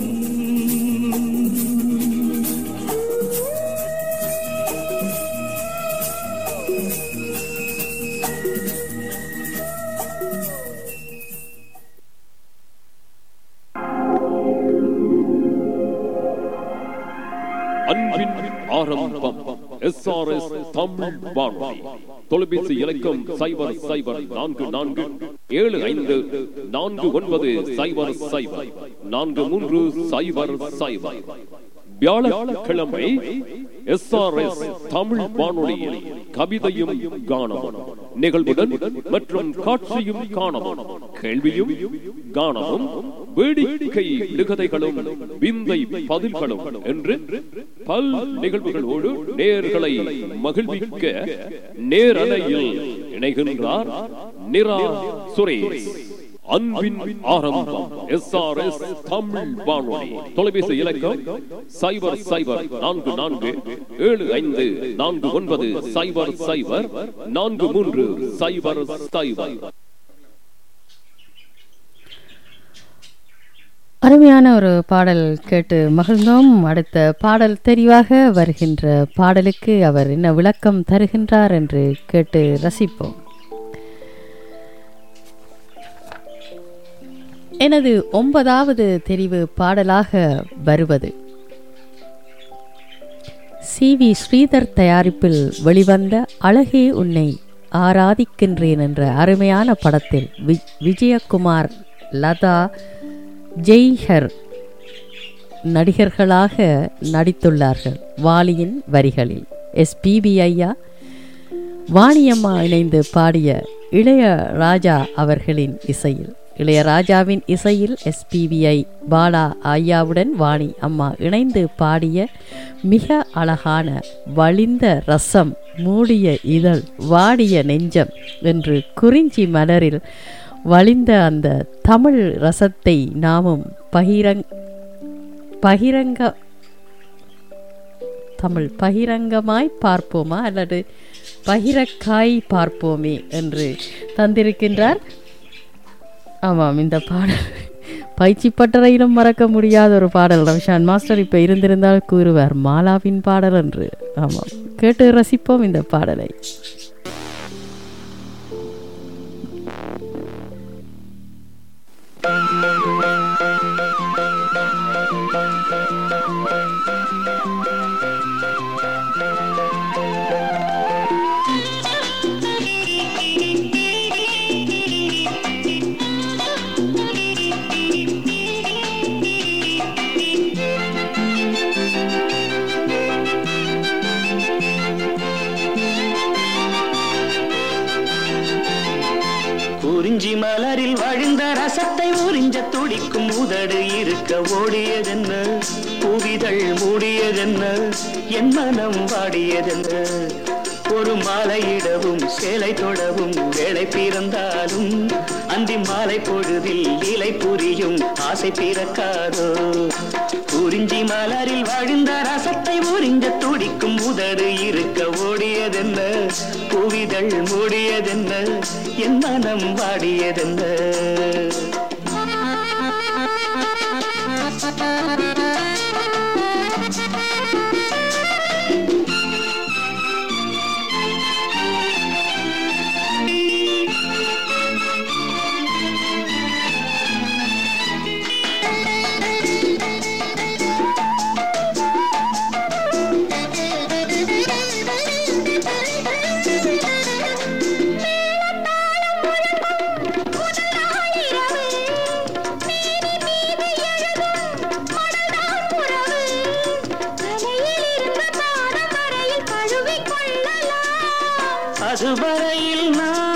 அன்பின் ஆரம்பம் எஸ்ஆர்எஸ் தமிழ் வானொலி தொலைபேசி இலக்கம் சைபர் சைபர் நான்கு நான்கு ஏழு ஐந்து நான்கு ஒன்பது சைபர் சைபர் நான்கு மூன்று சைபர் சைபர் வியாழக்கிழமை எஸ்ஆர்எஸ் தமிழ் வானொலியில் கவிதையும் காணவும் நிகழ்வுடன் மற்றும் காட்சியும் காணவும் கேள்வியும் காணவும் வேடிக்கை விடுகதைகளும் விந்தை பதில்களும் என்று பல் நிகழ்வுகளோடு நேர்களை மகிழ்விக்க நேரலையில் இணைகின்றார் நிரா சுரேஷ் அன்பின் ஆரம்பம் எஸ் ஆர் எஸ் தமிழ் வானொலி தொலைபேசி இலக்கம் சைபர் சைபர் நான்கு நான்கு ஏழு ஐந்து நான்கு ஒன்பது சைபர் சைபர் நான்கு மூன்று சைபர் சைபர் அருமையான ஒரு பாடல் கேட்டு மகிழ்ந்தோம் அடுத்த பாடல் தெரிவாக வருகின்ற பாடலுக்கு அவர் என்ன விளக்கம் தருகின்றார் என்று கேட்டு ரசிப்போம் எனது ஒன்பதாவது தெரிவு பாடலாக வருவது சி வி ஸ்ரீதர் தயாரிப்பில் வெளிவந்த அழகே உன்னை ஆராதிக்கின்றேன் என்ற அருமையான படத்தில் வி விஜயகுமார் லதா ஜெய்ஹர் நடிகர்களாக நடித்துள்ளார்கள் வாலியின் வரிகளில் எஸ்பிபி ஐயா வாணியம்மா இணைந்து பாடிய இளையராஜா அவர்களின் இசையில் இளையராஜாவின் இசையில் எஸ்பிபிஐ பாலா ஐயாவுடன் வாணி அம்மா இணைந்து பாடிய மிக அழகான வழிந்த ரசம் மூடிய இதழ் வாடிய நெஞ்சம் என்று குறிஞ்சி மலரில் வழிந்த அந்த தமிழ் ரசத்தை நாமும் பகிரங் பகிரங்க தமிழ் பகிரங்கமாய் பார்ப்போமா அல்லது பகிரக்காய் பார்ப்போமே என்று தந்திருக்கின்றார் ஆமாம் இந்த பாடல் பயிற்சி பட்டறையிலும் மறக்க முடியாத ஒரு பாடல் ரவிஷான் மாஸ்டர் இப்போ இருந்திருந்தால் கூறுவார் மாலாவின் பாடல் என்று ஆமாம் கேட்டு ரசிப்போம் இந்த பாடலை குறிஞ்சி மலரில் வழிந்த ரசத்தை உறிஞ்ச துடிக்கும் உதடு இருக்க ஓடியதென்ன புவிதழ் மூடியதென்ன என் மனம் வாடியதென்ன ஒரு மாலையிடவும் சேலை தொடவும் வேலை பிறந்தாலும் அந்தி மாலை பொழுதில் இலை புரியும் ஆசை பிறக்காதோ குறிஞ்சி மலரில் வழிந்த ரசத்தை உறிஞ்ச துடிக்கும் உதடு இருக்க ஓடியதென்ன புவிதழ் மூடியதென்ன என் மனம் வாடியதென்ன அதுவரையில்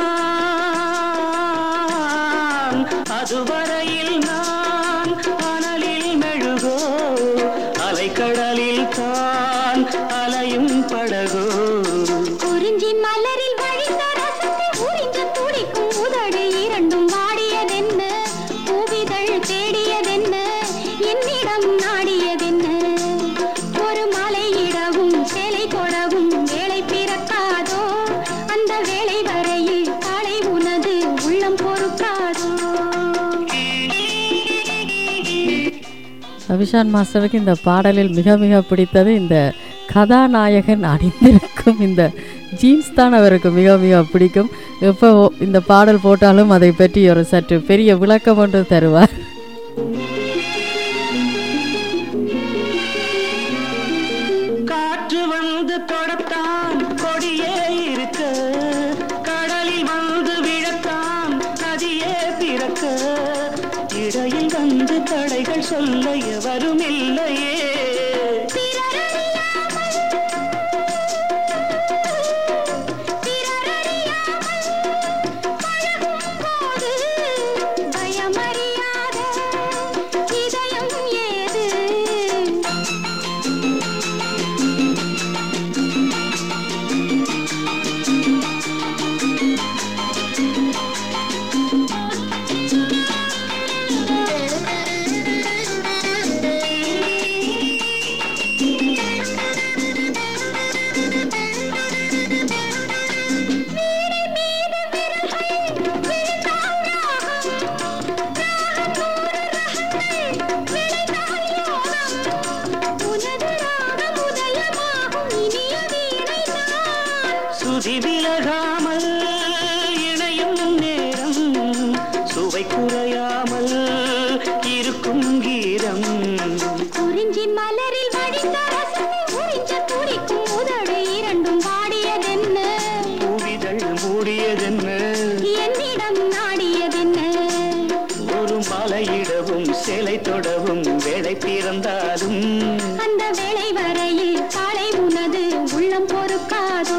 நான் அதுவரையில் நான் அனலில் மெழுகோ அலைக்கடலில் தான் அலையும் படகோ குறிஞ்சி மலரில் வழிந்த ரசத்தை உறிஞ்ச துடிக்கும் உதடு இரண்டும் வாடியதென்ன பூவிதழ் தேடியதென்ன என்னிடம் நாடியதென்ன ஒரு மலையிடவும் சேலை கொடவும் வேலை பிறக்காதோ அந்த வேலை வரையில் காலை உனது உள்ளம் பொறுக்காதோ ரவிஷான் மாஸ்டருக்கு இந்த பாடலில் மிக மிக பிடித்தது இந்த கதாநாயகன் அணிந்திருக்கும் இந்த ஜீன்ஸ் தான் அவருக்கு மிக மிக பிடிக்கும் எப்போ இந்த பாடல் போட்டாலும் அதை பற்றி ஒரு சற்று பெரிய விளக்கம் ஒன்று தருவார் காற்று வந்து தொடத்தான் கொடியே இருக்க கடலில் வந்து விழத்தான் நதியே பிறக்க இடையில் வந்து தடைகள் சொல்ல எவரும் இல்லையே பயமறியாத இதயம் ஏது சுதி விலகாமல் இணையும் நேரம் சுவை குறையாமல் இருக்கும் கீரம் குறிஞ்சி மலரில் வடிந்த ரசத்தை உறிஞ்ச துடிக்கும் உதடு இரண்டும் வாடியதென்ன பூவிதழ் மூடியதென்ன என்னிடம் நாடியதென்ன ஒரு மலையிடவும் சேலை தொடவும் வேலை பிறந்தாலும் அந்த வேளை வரையில் காலை உனது உள்ளம் பொறுக்காதோ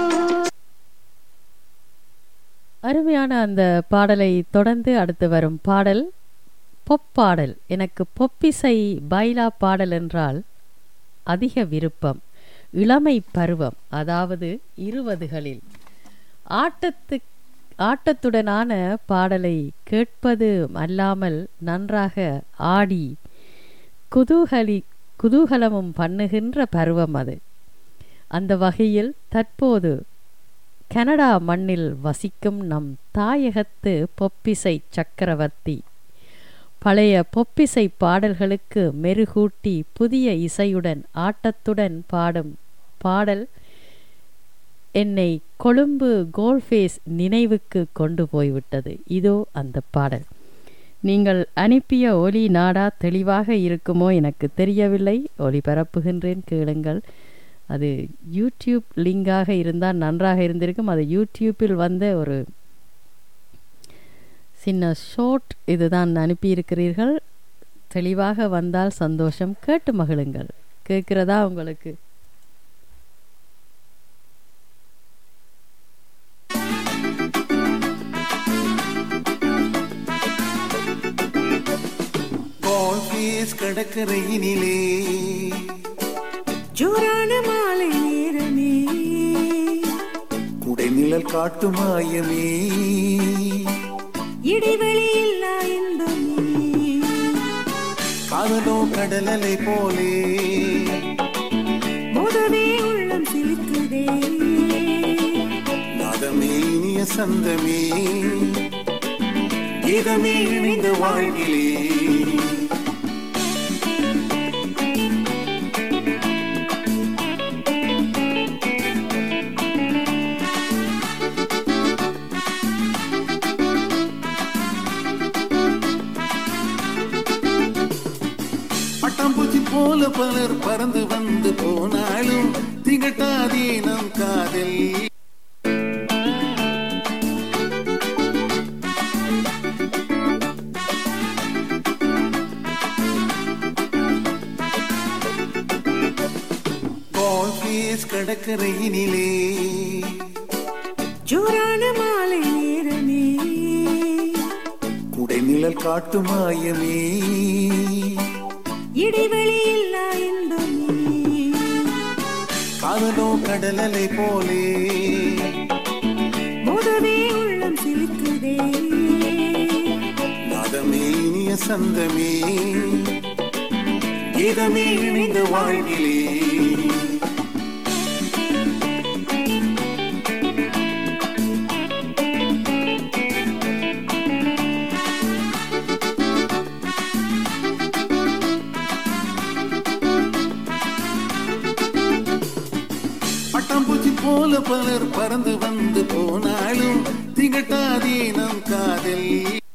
அருமையான அந்த பாடலை தொடர்ந்து அடுத்து வரும் பாடல் பொப் பாடல் எனக்கு பொப்பிசை பைலா பாடல் என்றால் அதிக விருப்பம் இளமை பருவம் அதாவது இருபதுகளில் ஆட்டத்து ஆட்டத்துடனான பாடலை கேட்பது அல்லாமல் நன்றாக ஆடி குதூகலி குதூகலமும் பண்ணுகின்ற பருவம் அது அந்த வகையில் தற்போது கனடா மண்ணில் வசிக்கும் நம் தாயகத்து பொப்பிசை சக்கரவர்த்தி பழைய பொப்பிசை பாடல்களுக்கு மெருகூட்டி புதிய இசையுடன் ஆட்டத்துடன் பாடும் பாடல் என்னை கொழும்பு கோல்ஃபேஸ் நினைவுக்கு கொண்டு போய்விட்டது இதோ அந்த பாடல் நீங்கள் அனுப்பிய ஒலி நாடா தெளிவாக இருக்குமோ எனக்கு தெரியவில்லை ஒளிபரப்புகின்றேன் கேளுங்கள் அது யூடியூப் லிங்காக இருந்தால் நன்றாக இருந்திருக்கும் அது யூடியூப்பில் வந்த ஒரு சின்ன ஷோர்ட் இதுதான் அனுப்பியிருக்கிறீர்கள் தெளிவாக வந்தால் சந்தோஷம் கேட்டு மகிழுங்கள் கேட்கிறதா உங்களுக்கு கோல்பீஸ் கடற்கரையினிலே ஜோரான மாலை நேரமே குடைநிழல் காட்டு மாயமே இடைவெளி இல்லா இன்பமே காதலோ கடலலை போலே மோதவே உள்ளம் சிலிக்குதே நாதமே இனிய சந்தமே கீதமே இணைந்த வாழ்விலே பட்டாம்பூச்சி போல பலர் பறந்து வந்து போனாலும் திகட்டாதே நம் காதல் கோல்பீஸ் கடற்கரையினிலே ஜோரான மாலை நேரமே குடைநிழல் காட்டு மாயமே இடைவெளி இல்லா இன்பமே காதலோ கடலலை போலே மோதவே உள்ளம் சிலிக்குதே நாதமே இனிய சந்தமே கீதமே இணைந்த வாழ்விலே பட்டாம்பூச்சி போல பலர் பறந்து வந்து போனாலும் திகட்டாதே நம் காதல்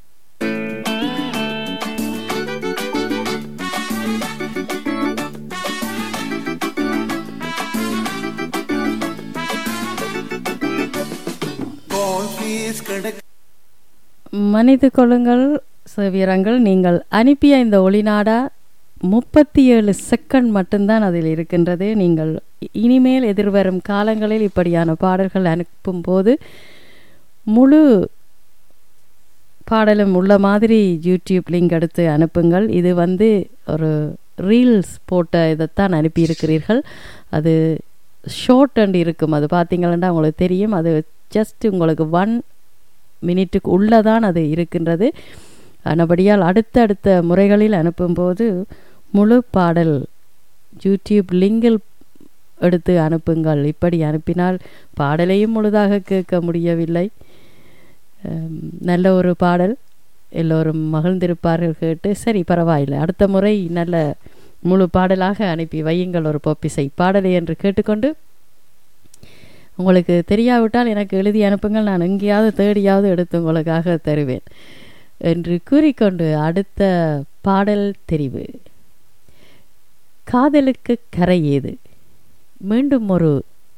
கோல்பீஸ் கடற்கரை மன்னித்து கொள்ளுங்கள் வீரங்கள் நீங்கள் அனுப்பிய இந்த ஒளிநாடா முப்பத்தி ஏழு செகண்ட் மட்டும்தான் அதில் இருக்கின்றது நீங்கள் இனிமேல் எதிர்வரும் காலங்களில் இப்படியான பாடல்கள் அனுப்பும் போது முழு பாடலும் உள்ள மாதிரி யூடியூப் லிங்க் எடுத்து அனுப்புங்கள் இது வந்து ஒரு ரீல்ஸ் போட்ட இதைத்தான் அனுப்பியிருக்கிறீர்கள் அது ஷார்ட் அண்ட் இருக்கும் அது பார்த்தீங்கன்னா உங்களுக்கு தெரியும் அது ஜஸ்ட் உங்களுக்கு ஒன் மினிட்டுக்கு உள்ளதான் அது இருக்கின்றது ஆனபடியால் அடுத்தடுத்த முறைகளில் அனுப்பும்போது முழு பாடல் யூடியூப் லிங்கில் எடுத்து அனுப்புங்கள் இப்படி அனுப்பினால் பாடலையும் முழுதாக கேட்க முடியவில்லை அம், நல்ல ஒரு பாடல் எல்லோரும் மகிழ்ந்திருப்பார்கள் கேட்டு சரி பரவாயில்லை அடுத்த முறை நல்ல முழு பாடலாக அனுப்பி வையுங்கள் ஒரு பொப்பிசை பாடலை என்று கேட்டுக்கொண்டு உங்களுக்கு தெரியாவிட்டால் எனக்கு எழுதி அனுப்புங்கள் நான் எங்கேயாவது தேடியாவது எடுத்து உங்களுக்காக தருவேன் என்று கூறிக்கொண்டு அடுத்த பாடல் தெரிவு காதலுக்கு கரை ஏது மீண்டும் ஒரு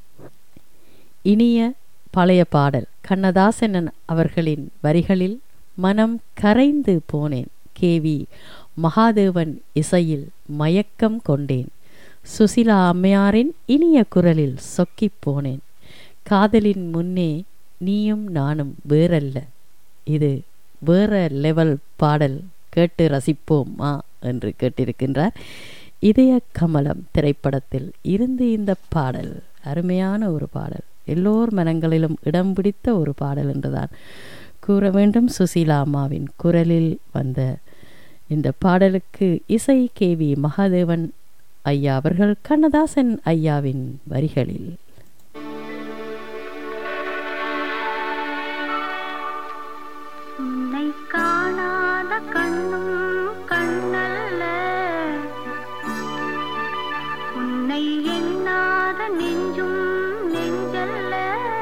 இனிய பழைய பாடல் கண்ணதாசன் அவர்களின் வரிகளில் மனம் கரைந்து போனேன் கேவி மகாதேவன் இசையில் மயக்கம் கொண்டேன் சுசிலா அம்மையாரின் இனிய குரலில் சொக்கிப் போனேன் காதலின் முன்னே நீயும் நானும் வேறல்ல இது வேற லெவல் பாடல் கேட்டு ரசிப்போமா என்று கேட்டிருக்கின்றார் இதய கமலம் திரைப்படத்தில் இருந்து இந்த பாடல் அருமையான ஒரு பாடல் எல்லோர் மனங்களிலும் இடம் பிடித்த ஒரு பாடல் என்றுதான் கூற வேண்டும் சுசீலா அம்மாவின் குரலில் வந்த இந்த பாடலுக்கு இசை கேவி மகாதேவன் ஐயா அவர்கள் கண்ணதாசன் ஐயாவின் வரிகளில் உன்னை காணாத கண்ணும் நெஞ்சும் நெஞ்சல்ல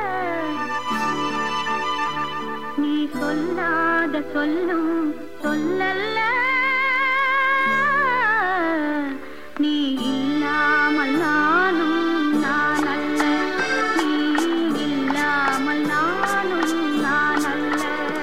நீ சொல்லாத சொல்லும் சொல்லல்ல நீ இல்லாமல் நானும் நான் அல்ல நீ இல்லாமல் நானும் நான் அல்ல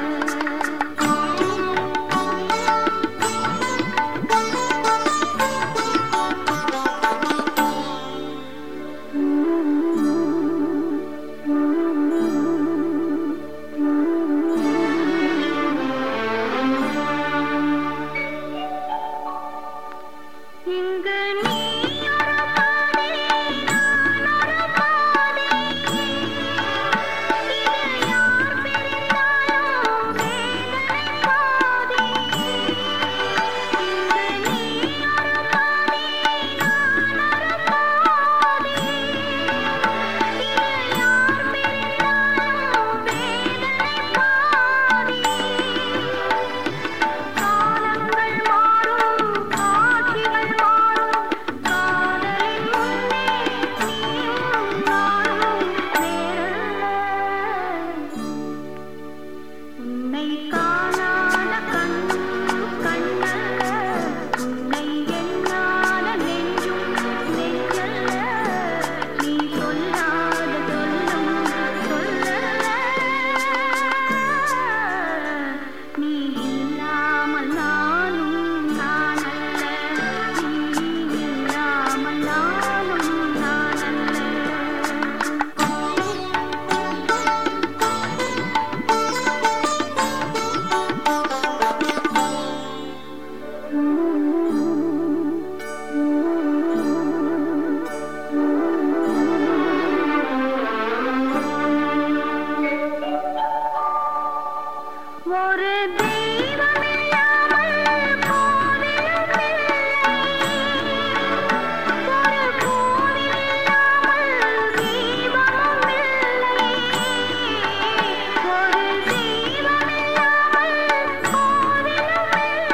இங்கு நீ ஒரு பாதை நான் ஒரு பாதை இது யார் பிரிந்தாலும் வேதனை பாதை இங்கு நீ ஒரு பாதை நான் ஒரு பாதை இது யார் பிரிந்தாலும் வேதனை பாதை காலங்கள் மாறும் காட்சிகள் மாறும் காதலின் முன்னே நீயும் நானும் வேறல்ல உன்னை காணாத கண் கண்ணல்ல உன்னை எண்ணாத நெஞ்சும் நெஞ்சல்ல நீ சொல்லாத சொல்லும் சொல்லல்ல நீ இல்லாமல் நானும் நான் அல்ல நீ இல்லாமல் நானும் நான் அல்ல ஒரு தெய்வமில்லாமல் கோவிலும் ஒரு கோவிலில்லாமல் தீபமும் இல்லை ஒரு தெய்வமில்லாமல் கோவிலும்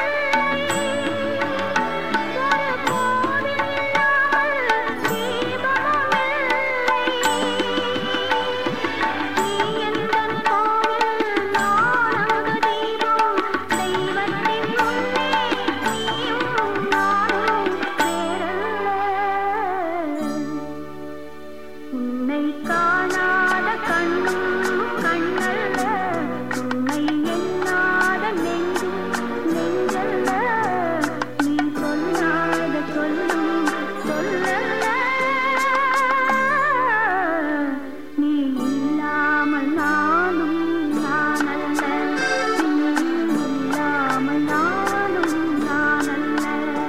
ஒரு கோவிலில்லாமல் தீபமும் நீ எந்தன் கோவில் நானங்க தீபம் தெய்வத்தின் முன்னே நீயும் நானும் வேறல்ல உன்னை காணாத கண்ணும் கண்ணல்ல உன்னை எண்ணாத நெஞ்சும் நெஞ்சல்ல நீ சொல்லாத சொல்லும் சொல்லல்ல நீ இல்லாமல் நானும் நான் அல்ல நீ இல்லாமல் நானும் நான் அல்ல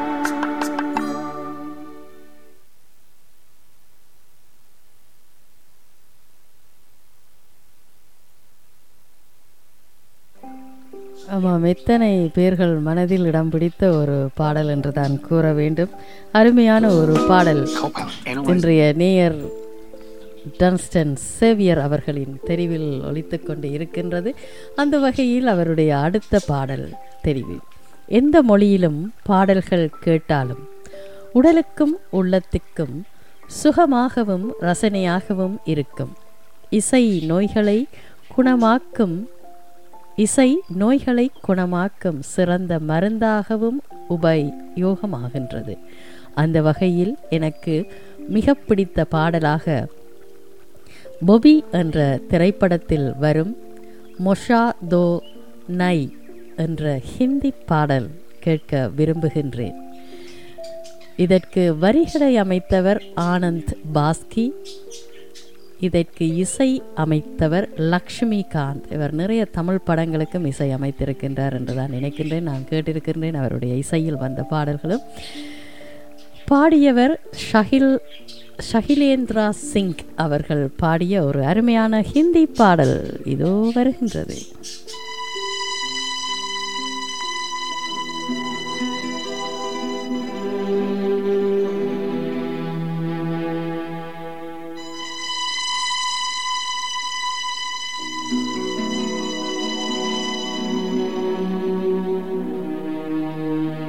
ஆமாம் எத்தனை பேர்கள் மனதில் இடம் பிடித்த ஒரு பாடல் என்று தான் கூற வேண்டும் அருமையான ஒரு பாடல் இன்றைய நேயர் டன்ஸ்டன் சேவியர் அவர்களின் தெரிவில் ஒலித்துக் கொண்டு இருக்கின்றது அந்த வகையில் அவருடைய அடுத்த பாடல் தெரிவு எந்த மொழியிலும் பாடல்கள் கேட்டாலும் உடலுக்கும் உள்ளத்துக்கும் சுகமாகவும் ரசனையாகவும் இருக்கும் இசை நோய்களை குணமாக்கும் இசை நோய்களை குணமாக்கும் சிறந்த மருந்தாகவும் உபயோகமாகின்றது அந்த வகையில் எனக்கு மிக பிடித்த பாடலாக பொபி என்ற திரைப்படத்தில் வரும் மொஷா தோ நை என்ற ஹிந்தி பாடல் கேட்க விரும்புகின்றேன் இதற்கு வரிகளை அமைத்தவர் ஆனந்த் பாஸ்கி இதற்கு இசை அமைத்தவர் லக்ஷ்மிகாந்த் இவர் நிறைய தமிழ் படங்களுக்கும் இசை அமைத்திருக்கின்றார் என்று தான் நினைக்கின்றேன் நான் கேட்டிருக்கின்றேன் அவருடைய இசையில் வந்த பாடல்களும் பாடியவர் ஷஹில் ஷஹிலேந்திரா சிங் அவர்கள் பாடிய ஒரு அருமையான ஹிந்தி பாடல் இதோ வருகின்றது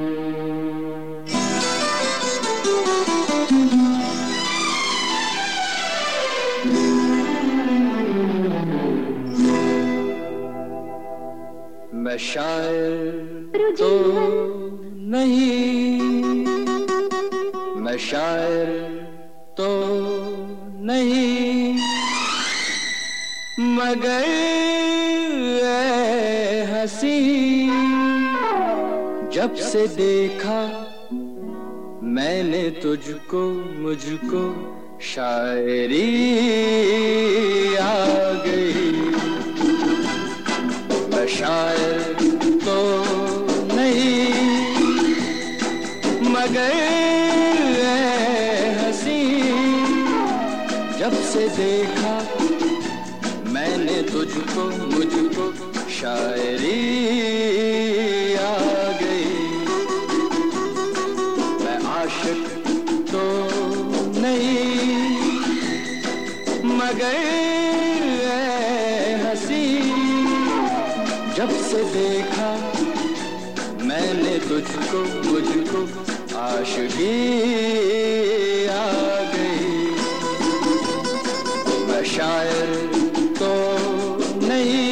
Thank you. मैं शायर तो नहीं मैं शायर तो नहीं मगर ऐ हंसी जब से देखा मैंने तुझको मुझको शायरी आ गई मैं शायर तो नहीं मगर ऐ हंसी जब से देखा मैंने तुझको मुझको शायरी आ गई मैं आशिक तो नहीं मगर ऐ हंसी जब से देखा मैंने तुझको मुझको आशिकी आ गई मैं शायर तो नहीं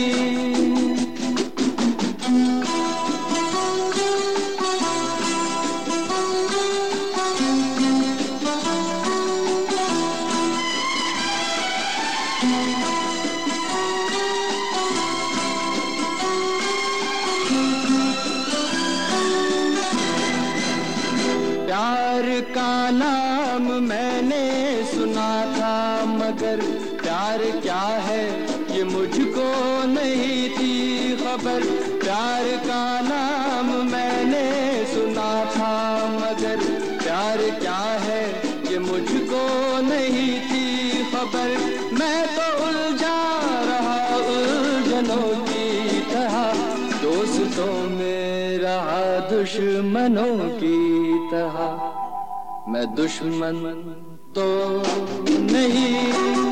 प्यार का नाम मैंने सुना था मगर प्यार क्या है ये मुझको नहीं थी खबर प्यार का नाम मैंने सुना था मगर प्यार क्या है ये मुझको नहीं थी खबर मैं तो उलझा रहा उलझनों की तरह दोस्तों में रहा दुश्मनों की तरह मैं दुश्मन तो नहीं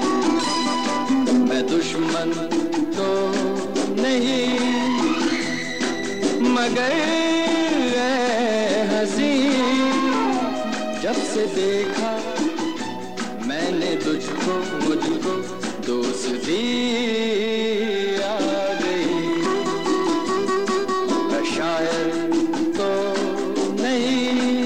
मैं दुश्मन तो नहीं मगर ऐ हंसी जब से देखा मैंने तुझको मुझको दोस्ती आ गई मैं शायर तो नहीं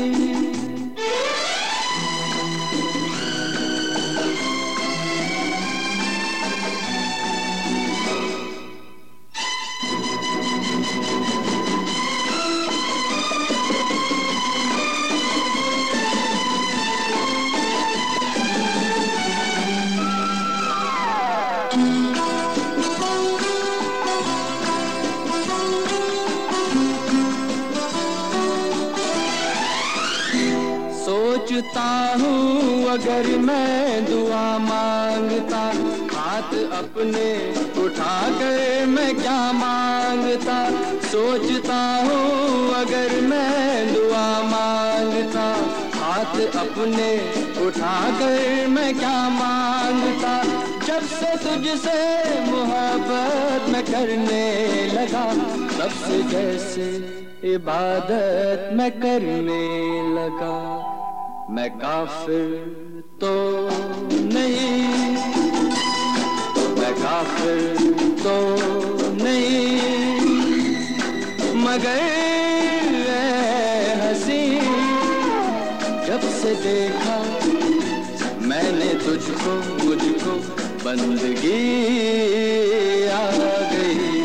सोचता हूँ अगर मैं दुआ मांगता हाथ अपने उठा कर मैं क्या मांगता सोचता हूँ अगर मैं दुआ मांगता हाथ अपने उठा कर मैं क्या मांगता जब से तुझसे मोहब्बत मैं करने लगा तब से जैसे इबादत मैं करने लगा मैं काफिर तो नहीं मैं काफिर तो नहीं मगर ऐ हंसी जब से देखा मैंने तुझको मुझको बंदगी आ गई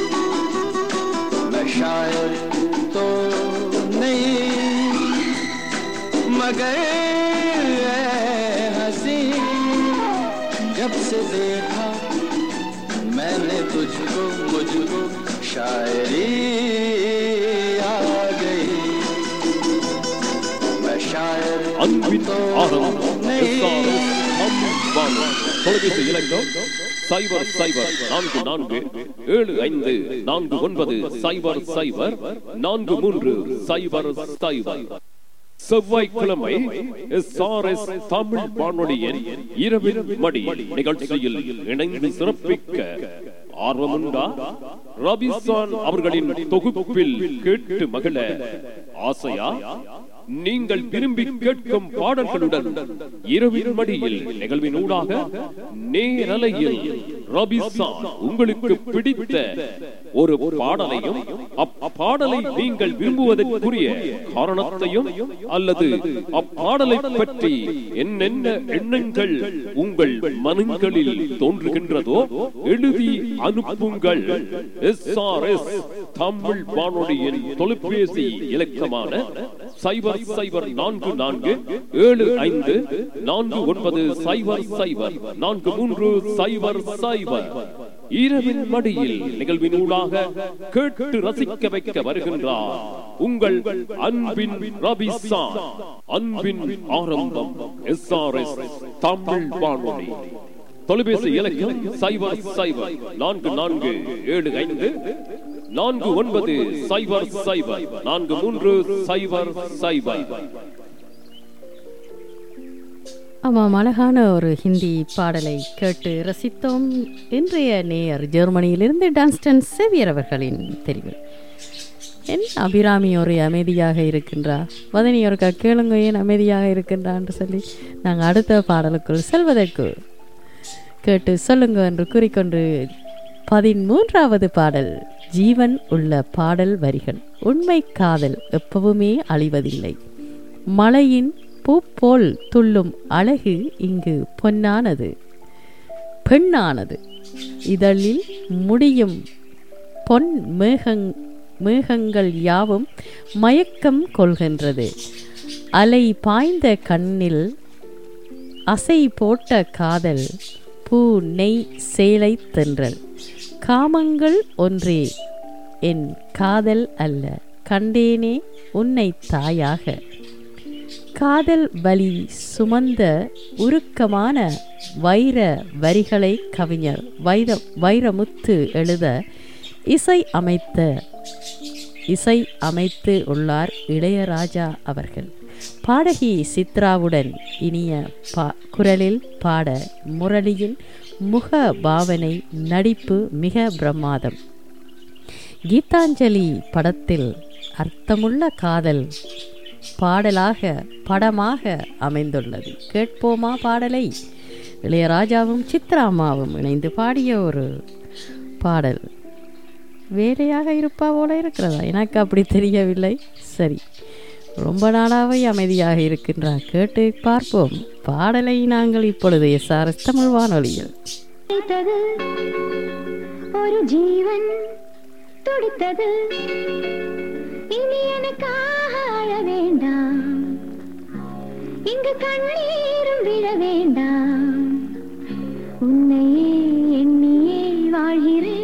मैं शायर तो नहीं मगर ऐ हंसी जब से देखा मैंने तुझको मुझको शायरी आ गई मैं शायर அன்பின் तो ஆரம்பம் नहीं தொலைபேசி இலக்கம் சைபர் சைபர் நான்கு நான்கு ஏழு ஐந்து நான்கு ஒன்பது சைபர் சைபர் நான்கு மூன்று சைபர் சைபர் செவ்வாய்க்கிழமை எஸ்ஆர்எஸ் தமிழ் வானொலியின் இரவின் மடி நிகழ்ச்சியில் இணைந்து சிறப்பிக்க ஆர்வமுண்டா ரபிசான் அவர்களின் தொகுப்பில் கேட்டு மகிழ ஆசையா நீங்கள் விரும்பி கேட்கும் பாடல்களுடன் இரவின் மடியில் நிகழ்வின் ஊடாக நேரலையில் ரபிசான் உங்களுக்கு பிடித்த ஒரு பாடலையும் அப்பாடலை நீங்கள் விரும்புவதற்குரிய காரணத்தையும் அல்லது அப்பாடலை பற்றி என்னென்ன எண்ணங்கள் உங்கள் மனங்களில் தோன்றுகின்றதோ எழுதி அனுப்புங்கள் எஸ்ஆர்எஸ் தமிழ் வானொலியின் தொலைபேசி இலக்கமான சைபர் சைபர் நான்கு நான்கு ஏழு ஐந்து நான்கு ஒன்பது சைபர் சைபர் நான்கு மூன்று சைபர் சைபர் இரவின் மடியில் நிகழ்வின் ஊடாக கேட்டு ரசிக்க வைக்க வருகின்றார் உங்கள் அன்பின் ரபிசான் அன்பின் ஆரம்பம் எஸ்ஆர்எஸ் தமிழ் வானொலி தொலைபேசி இலக்கம் சைபர் சைபர் நான்கு நான்கு ஏழு ஐந்து நான்கு ஒன்பது சைபர் சைபர் நான்கு மூன்று சைபர் சைபர் ஆமாம் அழகான ஒரு ஹிந்தி பாடலை கேட்டு ரசித்தோம் இன்றைய நேயர் ஜெர்மனியிலிருந்து டான்ஸ்டன் சேவியர் அவர்களின் தெரிவு என் அபிராமி ஒரு அமைதியாக இருக்கின்றா வதனி ஒருக்கா கேளுங்க ஏன் அமைதியாக இருக்கின்றான்னு சொல்லி நாங்கள் அடுத்த பாடலுக்குள் செல்வதற்கு கேட்டு சொல்லுங்க என்று கூறிக்கொண்டு பதிமூன்றாவது பாடல் ஜீவன் உள்ள பாடல் வரிகள் உண்மை காதல் எப்பவுமே அழிவதில்லை மழையின் பூ போல் துள்ளும் அழகு இங்கு பொன்னானது பெண்ணானது இதழில் முடியும் பொன் மேகங் மேகங்கள் யாவும் மயக்கம் கொள்கின்றது அலை பாய்ந்த கண்ணில் அசை போட்ட காதல் பூ நெய் சேலை தென்றல் காமங்கள் ஒன்றே என் காதல் அல்ல கண்டேனே உன்னை தாயாக காதல் வலி சுமந்த உருக்கமான வைர வரிகளை கவிஞர் வைர வைரமுத்து எழுத இசை அமைத்த இசை அமைத்து உள்ளார் இளையராஜா அவர்கள் பாடகி சித்ராவுடன் இனிய பா குரலில் பாட முரளியின் முக பாவனை நடிப்பு மிக பிரமாதம் கீதாஞ்சலி படத்தில் அர்த்தமுள்ள காதல் பாடலாக படமாக அமைந்துள்ளது கேட்போமா பாடலை இளையராஜாவும் சித்ராமாவும் இணைந்து பாடிய ஒரு பாடல் வேலையாக இருப்பா போல இருக்கிறதா எனக்கு அப்படி தெரியவில்லை சரி ரொம்ப நாளாவே அமைதியாக இருக்கின்றார் கேட்டு பார்ப்போம் பாடலை நாங்கள் இப்பொழுது எஸ்ஆர்எஸ் தமிழ் வானொலியில் துடித்தது ஒரு ஜீவன் துடித்தது இனி எனக்காக அழ வேண்டாம் இங்கு கண்ணீரும் விழ வேண்டாம் உன்னையே எண்ணியே வாழ்கிறேன்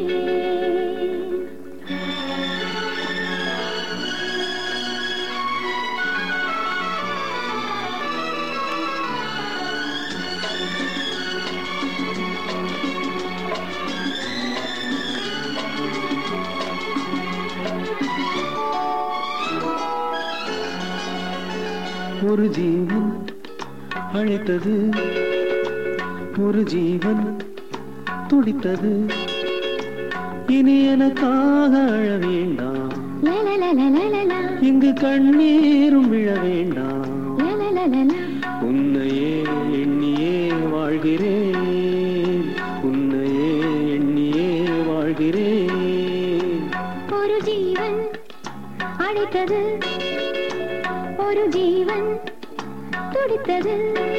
ஒரு ஜீவன் அழைத்தது ஒரு ஜீவன் துடித்தது இனி எனக்காக அழ வேண்டாம் லலலலலலலா, இங்கு கண்ணீரும் விழ வேண்டாம் லலலலலா. உன்னையே எண்ணியே வாழ்கிறேன் உன்னையே எண்ணியே வாழ்கிறேன் ஒரு ஜீவன் அழைத்தது ஒரு ஜீவன் துடித்தது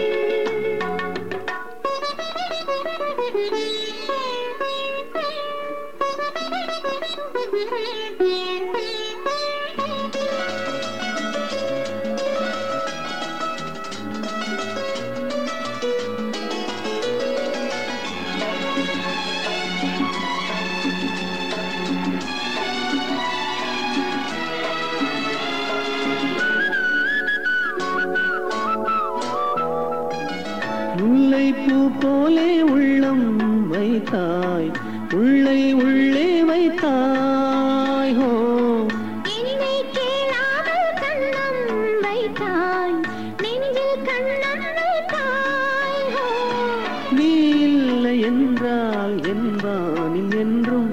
முல்லை பூ போலே உள்ளம் வைத்தாய் உள்ளை உள்ளே வைத்தாய் ஹோ என்னை கேளாமல் கண்ணம் வைத்தாய் நெஞ்சில் கண்ணம் வைத்தாய் ஹோ. நீ இல்லை என்றால் என்பானில் என்றும்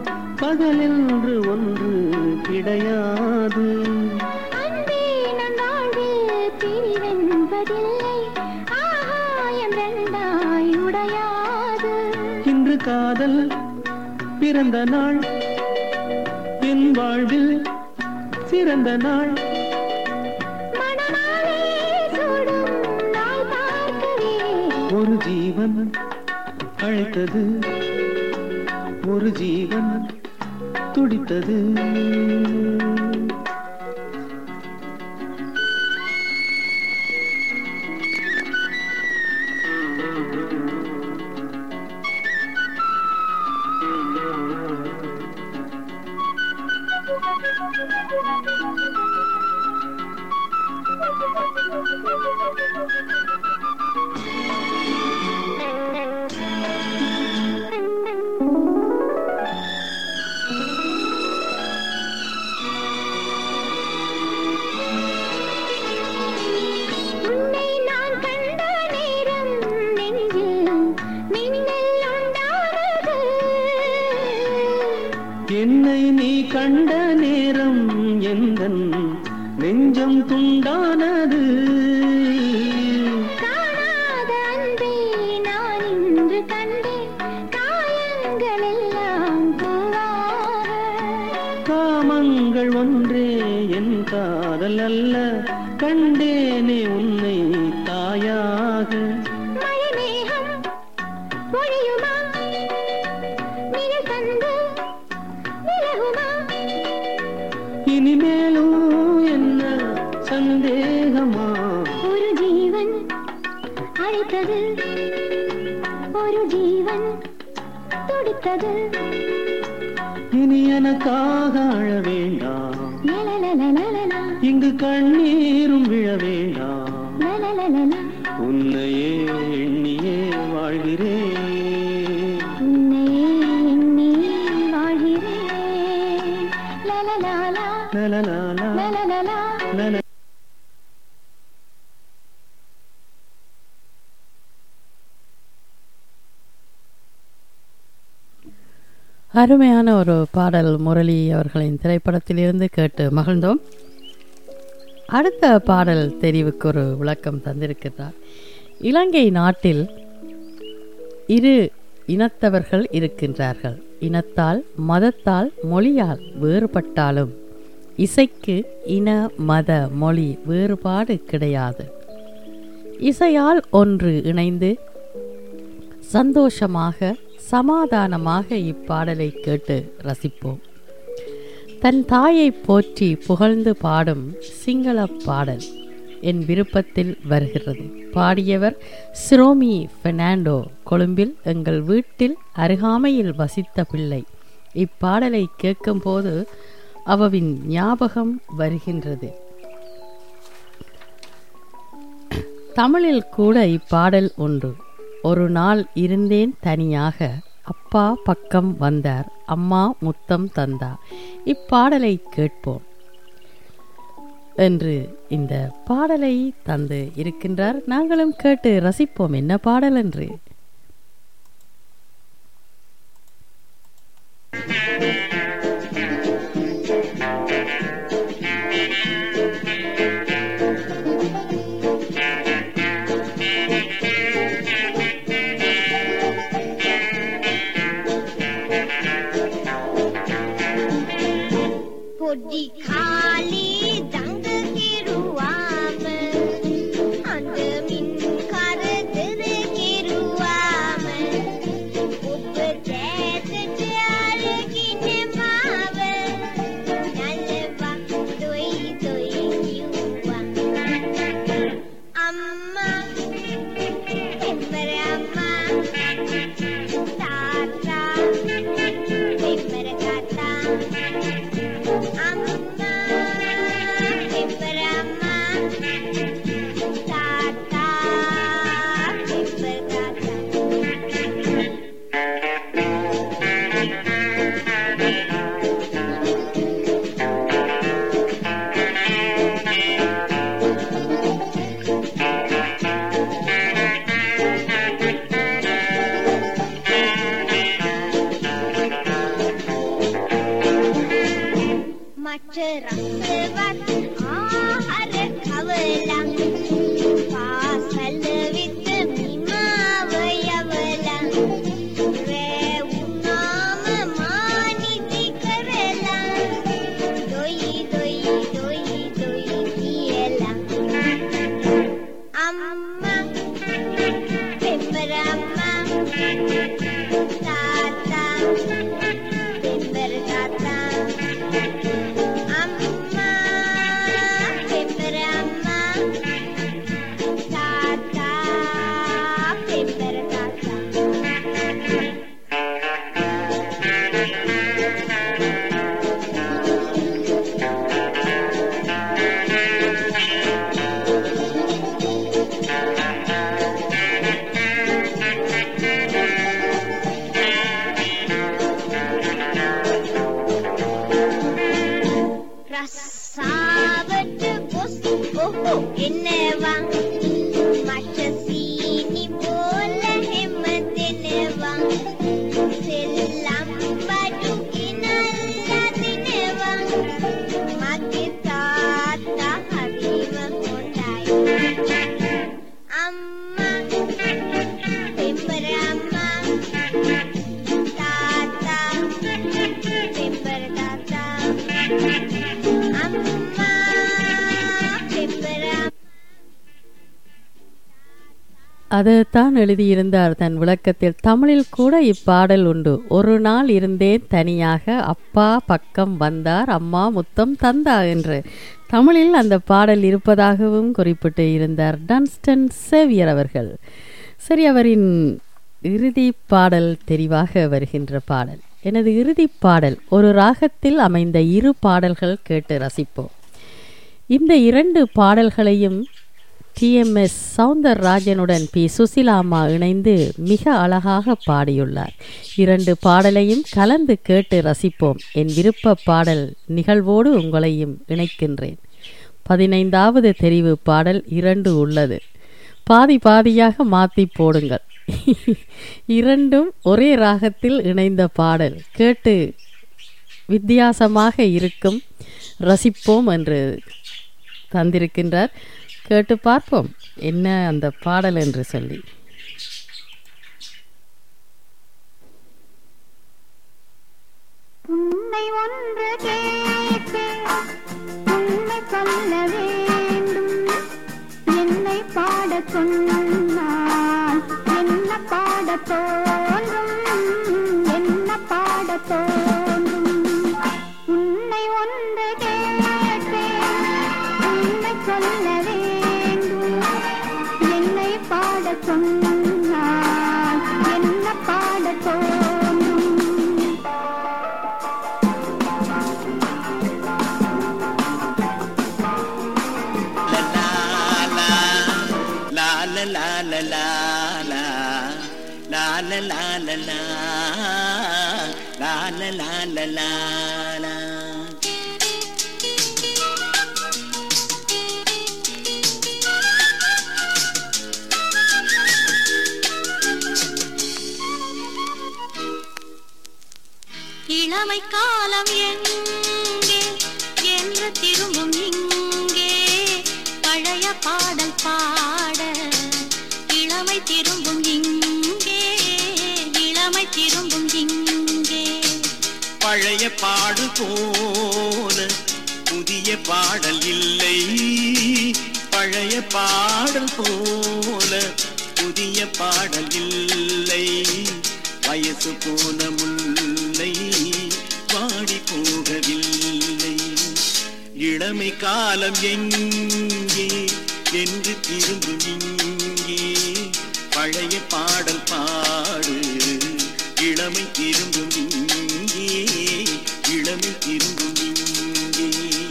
பகலென்று ஒன்று கிடையாது அன்பே நன் வாழ்வில் இன்று காதல் பிறந்த நாள் என் வாழ்வில் சிறந்த நாள் ஒரு ஜீவன் அழைத்தது ஒரு ஜீவன் துடித்தது உன்னை நான் கண்ட நேரம் நெஞ்சில் மின்னல் உண்டானது என்னை நீ கண்ட நேரம் எந்தன் நெஞ்சம் துண்டானது காணாத அன்பை நான் இன்று கண்டேன் காயங்கள் எல்லாம் பூவாக காமங்கள் ஒன்றே என் காதல் அல்ல கண்டேனே உன்னை தாயாக மழை மேகம் பொழியுமா நிழல் தந்து விலகுமா இனிமேலும் என்ன சந்தேகமா ஒரு ஜீவன் அழைத்தது ஒரு ஜீவன் துடித்தது இனி எனக்காக அழ வேண்டாம் லலலலலலலா, இங்கு கண்ணீரும் விழ வேண்டாம் லலலலலா, உன்னையே எண்ணியே வாழ்கிறேன் உன்னையே எண்ணி வாழ்கிறேன். லலலாலா, லலலாலா, லலலலா. லல அருமையான ஒரு பாடல் முரளி அவர்களின் திரைப்படத்திலிருந்து கேட்டு மகிழ்ந்தோம் அடுத்த பாடல் தெரிவுக்கு ஒரு விளக்கம் தந்திருக்கிறார் இலங்கை நாட்டில் இரு இனத்தவர்கள் இருக்கின்றார்கள் இனத்தால் மதத்தால் மொழியால் வேறுபட்டாலும் இசைக்கு இன மத மொழி வேறுபாடு கிடையாது இசையால் ஒன்று இணைந்து சந்தோஷமாக சமாதானமாக இப்பாடலை கேட்டு ரசிப்போம் தன் தாயை போற்றி புகழ்ந்து பாடும் சிங்கள பாடல் என் விருப்பத்தில் வருகிறது பாடியவர் சிரோமி பெர்னாண்டோ கொழும்பில் எங்கள் வீட்டில் அருகாமையில் வசித்த பிள்ளை இப்பாடலை கேட்கும்போது அவவின் ஞாபகம் வருகின்றது தமிழில் கூட இப்பாடல் ஒன்று ஒரு நாள் இருந்தேன் தனியாக அப்பா பக்கம் வந்தார் அம்மா முத்தம் தந்தார் இப்பாடலை கேட்போம் என்று இந்த பாடலை தந்து இருக்கின்றார் நாங்களும் கேட்டு ரசிப்போம் என்ன பாடல் என்று පොඩි කාලේ දඟ කෙරුවාම අඳමින් කරදර කෙරුවා தாத்தா பெப்பர் தாத்தா அம்மா பெப்பர் அம்மா தாத்தா பெப்பர் தாத்தா ரசாவட்டு பொஸ் ஓஹோ என்னவா மற்ற சீனி போல ஹெம்மத்தெனவா செல்லம் படுகி நல்ல தினவா மதி தாத்தா ஹரிவ கொண்டாய் அம்மா பெப்பர் அம்மா தாத்தா பெப்பர் தாத்தா அம்மா பெப்பர் அதைத்தான் எழுதியிருந்தார் தன் விளக்கத்தில் தமிழில் கூட இப்பாடல் உண்டு ஒரு நாள் இருந்தேன் தனியாக அப்பா பக்கம் வந்தார் அம்மா முத்தம் தந்தா என்று தமிழில் அந்த பாடல் இருப்பதாகவும் குறிப்பிட்டு இருந்தார் டன்ஸ்டன் சேவியர் அவர்கள் சரி அவரின் இறுதி பாடல் தெரிவாக வருகின்ற பாடல் எனது இறுதி பாடல் ஒரு ராகத்தில் அமைந்த இரு பாடல்கள் கேட்டு ரசிப்போம் இந்த இரண்டு பாடல்களையும் டிஎம்எஸ் சவுந்தரராஜனுடன் பி சுசிலாம்மா இணைந்து மிக அழகாக பாடியுள்ளார் இரண்டு பாடலையும் கலந்து கேட்டு ரசிப்போம் என் விருப்ப பாடல் நிகழ்வோடு உங்களையும் இணைக்கின்றேன் பதினைந்தாவது தெரிவு பாடல் இரண்டு உள்ளது பாதி பாதியாக மாற்றி போடுங்கள் இரண்டும் ஒரே ராகத்தில் இணைந்த பாடல் கேட்டு வித்தியாசமாக இருக்கும் ரசிப்போம் என்று தந்திருக்கின்றார் கேட்டு பார்ப்போம் என்ன அந்த பாடல் என்று சொல்லி உன்னை ஒன்று கேட்பேன் உண்மை சொல்ல வேண்டும் என்னை பாடச் சொன்னால் என்ன பாடத் தோன்றும் என்ன பாடத் தோன்றும் உன்னை ஒன்று கேட்பேன் உண்மை சொல்ல வேண்டும் என்னை பாடச் சொன்னால் என்ன பாடத் தோன்றும் la la la la la la la la la la la la la la la la la இளமை காலம் எங்கே என்று திரும்பும் இங்கே பழைய பாடல் பாட இளமை திரும்பும் இங்கே இளமை திரும்பும் இங்கே பழைய பாடு போல புதிய பாடல் இல்லை பழைய பாடல் போல புதிய பாடல் இல்லை வயசு போன முல்லை வாடி போகவில்லை இளமை காலம் எங்கே என்று திரும்பும் இங்கே பழைய பாடல் பாடு இளமை திரும்பும் இங்கே இளமை திரும்பும் இங்கே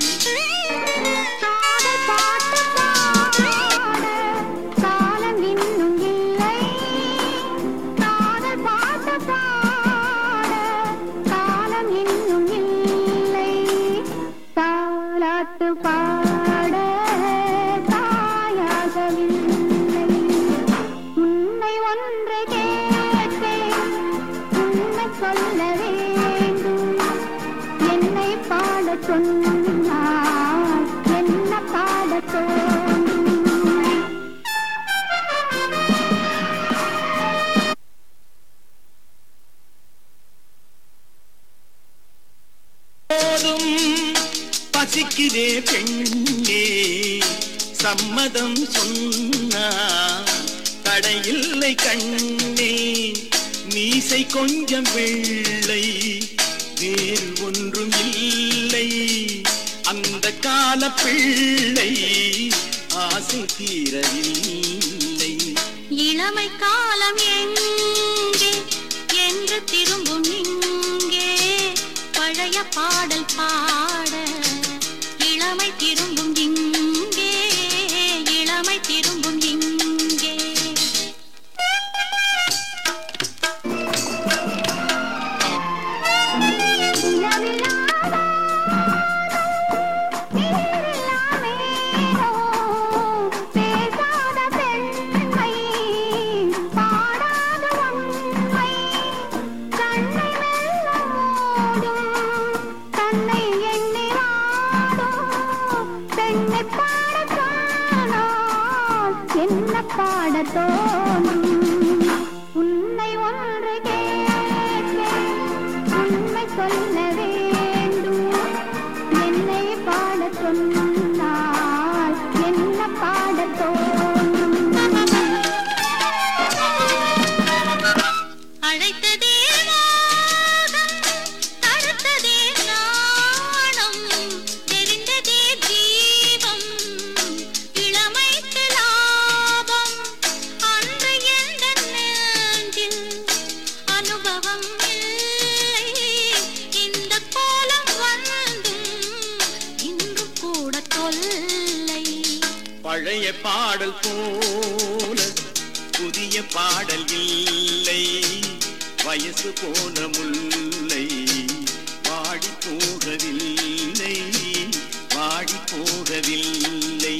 காதல் பாட்டு பாட காலம் இன்னும் இல்லை காதல் பாட்டு பாட காலம் இன்னும் இல்லை தாலாட்டு பாட தாயாகவில்லை உன்னை ஒன்று கேட்பேன் உண்மை சொல்ல வேண்டும் என்னை பாடச் சொன்னால் என்ன பாடத் தோன்றும் போதும் பசிக்குதே பெண்ணே சம்மதம் சொன்னா தடையில்லை கண்ணே மீசை கொஞ்சம் வெள்ளை வேறு ஒன்றும் இல்லை அந்த கால பிள்ளை ஆசை தீரவில்லை இளமை காலம் எங்கே என்று திரும்பும் இங்கே பழைய பாடல் பாட இளமை திரும்பும் இங்கே இளமை திரும்பும் இங்கே பேசாத பெண்மை பாடாத உண்மை கண்ணை மெல்ல மூடும் தன்னை எண்ணி வாடும் பெண்ணை பாடச் சொன்னால் என்ன பாடத் தோணும் உன்னை ஒன்று கேட்பேன் உண்மை சொல்ல வேண்டும் என்னை பாடச் சொன்னால் என்ன பாடத் தோணும் அழைத்ததே மோகம், தடுத்ததே நாணம், தெரிந்ததே தீபம், இளமைக்கு லாபம். அன்று எந்த நெஞ்சில் அனுபவம் இல்லை. இந்த கோலம் வந்தும் இன்று கூட தொல்லை பழைய பாடல் போல புதிய பாடல் இல்லை வயசு போன முல்லை வாடி போகவில்லை வாடி போகவில்லை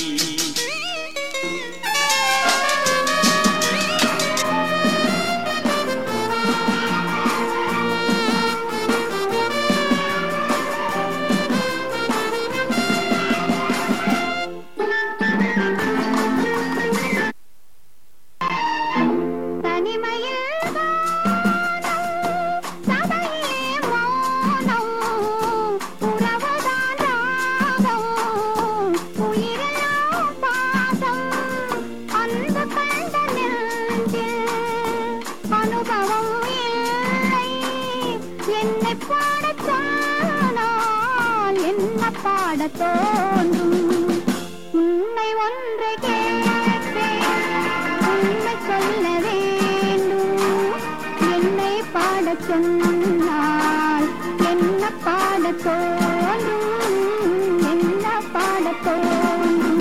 தனிமையில் வானம், சபையிலே மௌனம், உறவுதான் ராகம், உயிரெல்லாம் பாசம், அன்பு கண்ட நெஞ்சில் அனுபவம் இல்லை. என்னை பாடச் சொன்னால் என்ன பாடத் தோன்றும் உன்னை ஒன்று கேட்பேன் உண்மை சொல்ல வேண்டும் என்னை பாடச் சொன்னால் என்ன பாடத் தோன்றும் என்ன பாடத் தோன்றும்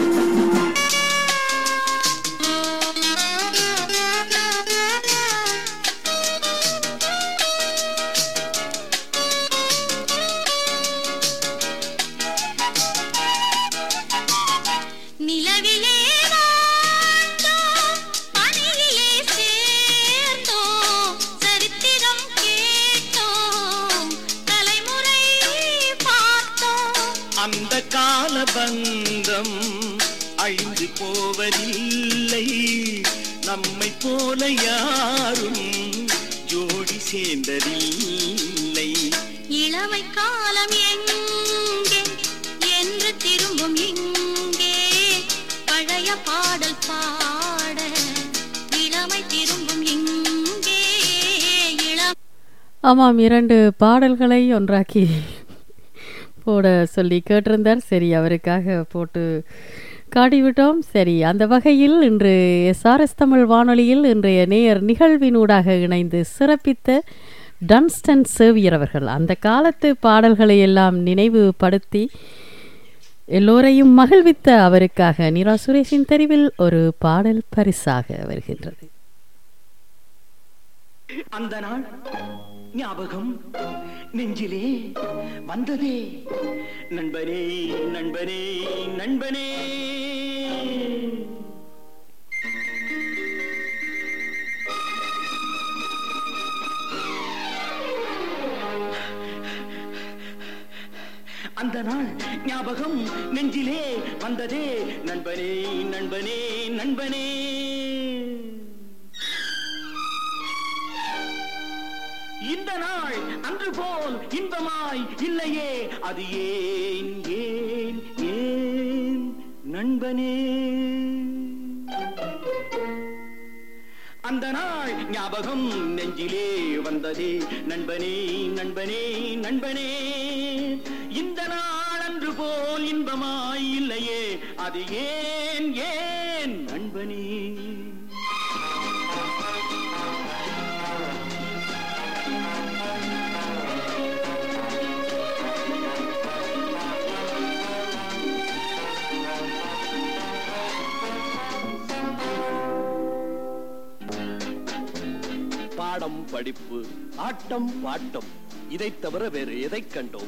நிலவிலே வாழ்ந்தோம், பனியிலே சேர்ந்தோம், சரித்திரம் கேட்டோம், தலைமுறை பார்த்தோம். அந்த கால பந்தம் அழிந்து போவதில்லை நம்மை போல யாரும் ஜோடி சேர்ந்ததில்லை இளமை காலம் எங்கே என்று திரும்பும் இங்கே பழைய பாடல் பாட இளமை திரும்பும் இங்கே இளம் ஆமாம் இரண்டு பாடல்களை ஒன்றாக்கி போட சொல்லி கேட்டிருந்தார் சரி அவருக்காக போட்டு காட்டிவிட்டோம் சரி அந்த வகையில் இன்று எஸ்ஆர்எஸ் தமிழ் வானொலியில் இன்றைய நேயர் நிகழ்வினூடாக இணைந்து சிறப்பித்த டன்ஸ்டன் சேவியர் அவர்கள் அந்த காலத்து பாடல்களை எல்லாம் நினைவுபடுத்தி எல்லோரையும் மகிழ்வித்த அவருக்காக நிரா சுரேஷின் தெரிவில் ஒரு பாடல் பரிசாக வருகின்றது அந்த நாள் ஞாபகம் நெஞ்சிலே வந்ததே நண்பனே நண்பனே நண்பனே அந்த நாள் ஞாபகம் நெஞ்சிலே வந்ததே நண்பனே நண்பனே நண்பனே இந்த நாள் அன்று போல் இன்பமாய் இல்லையே அது ஏன் ஏன் ஏன் நண்பனே அந்த நாள் ஞாபகம் நெஞ்சிலே வந்ததே நண்பனே நண்பனே நண்பனே இந்த நாள் அன்று போல் இன்பமாய் இல்லையே அது ஏன் ஏன் நண்பனே பாடம் படிப்பு ஆட்டம் பாட்டம் இதைத் தவிர வேறு எதைக் கண்டோம்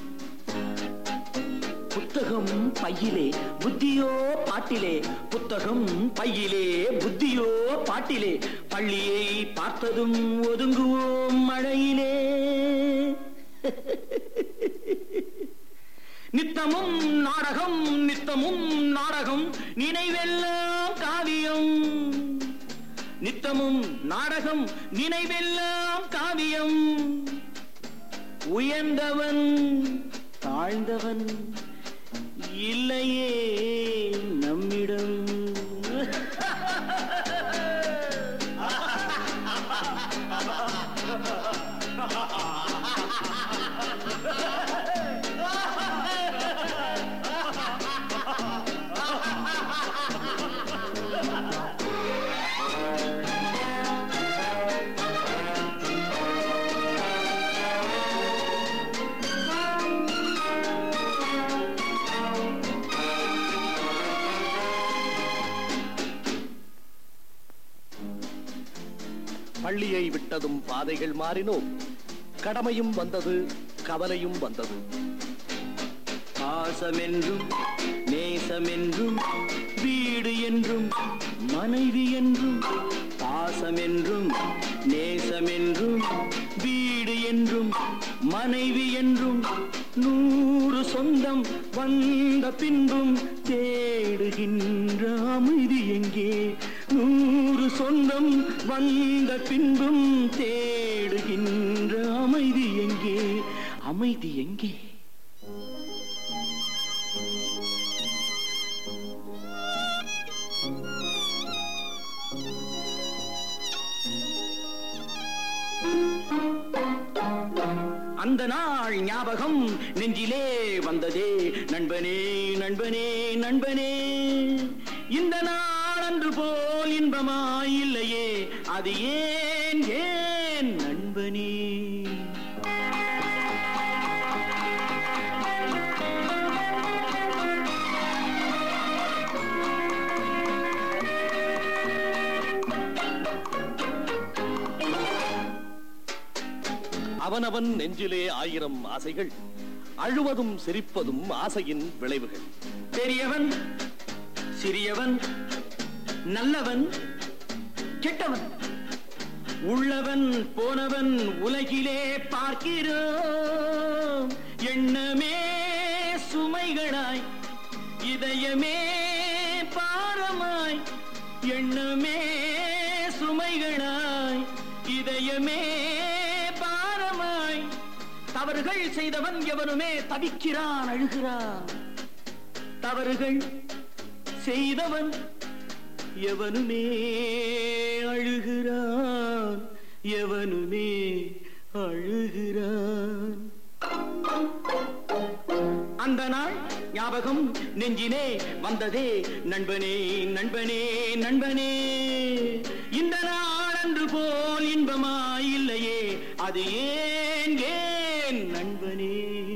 புத்தகம் பையிலே புத்தியோ பாட்டிலே புத்தகம் பையிலே புத்தியோ பாட்டிலே பள்ளியை பார்த்ததும் ஒதுங்குவோம் மழையிலே நித்தமும் நாடகம் நித்தமும் நாடகம் நினைவெல்லாம் காவியம் நித்தமும் நாடகம் நினைவெல்லாம் காவியம் உயர்ந்தவன் தாழ்ந்தவன் இல்லையே நம்மிடம் பள்ளியை விட்டதும் பாதைகள் மாறினோம் கடமையும் வந்தது கவலையும் வந்தது பாசமென்றும் நேசமென்றும் வீடு என்றும் மனைவி என்றும் பாசமென்றும் நேசமென்றும் வீடு என்றும் மனைவி என்றும் நூறு சொந்தம் வந்த பின்பும் தேடுகின்ற அமைதி எங்கே நூறு சொந்தம் வந்த பின்பும் தேடுகின்ற அமைதி எங்கே அமைதி எங்கே அந்த நாள் ஞாபகம் நெஞ்சிலே வந்ததே நண்பனே நண்பனே நண்பனே இந்த நாள் அன்று போல் இன்பமாய் இல்லையே அது ஏன் ஏன் நண்பனே அவனவன் நெஞ்சிலே ஆயிரம் ஆசைகள் அழுவதும் சிரிப்பதும் ஆசையின் விளைவுகள் பெரியவன் சிறியவன் நல்லவன் கெட்டவன் உள்ளவன் போனவன் உலகிலே பார்க்கிறோம் எண்ணமே சுமைகளாய் இதயமே பாரமாய் எண்ணமே சுமைகளாய் இதயமே பாரமாய் தவறுகள் செய்தவன் எவனுமே தவிக்கிறான் அழுகிறான் தவறுகள் செய்தவன் எவனுமே அழுகிறான் எவனுமே அழுகிறான் அந்த நாள் ஞாபகம் நெஞ்சினே வந்ததே நண்பனே நண்பனே நண்பனே இந்த நாள் அன்று போல் இன்பமாய் இல்லையே அது ஏன் ஏன் நண்பனே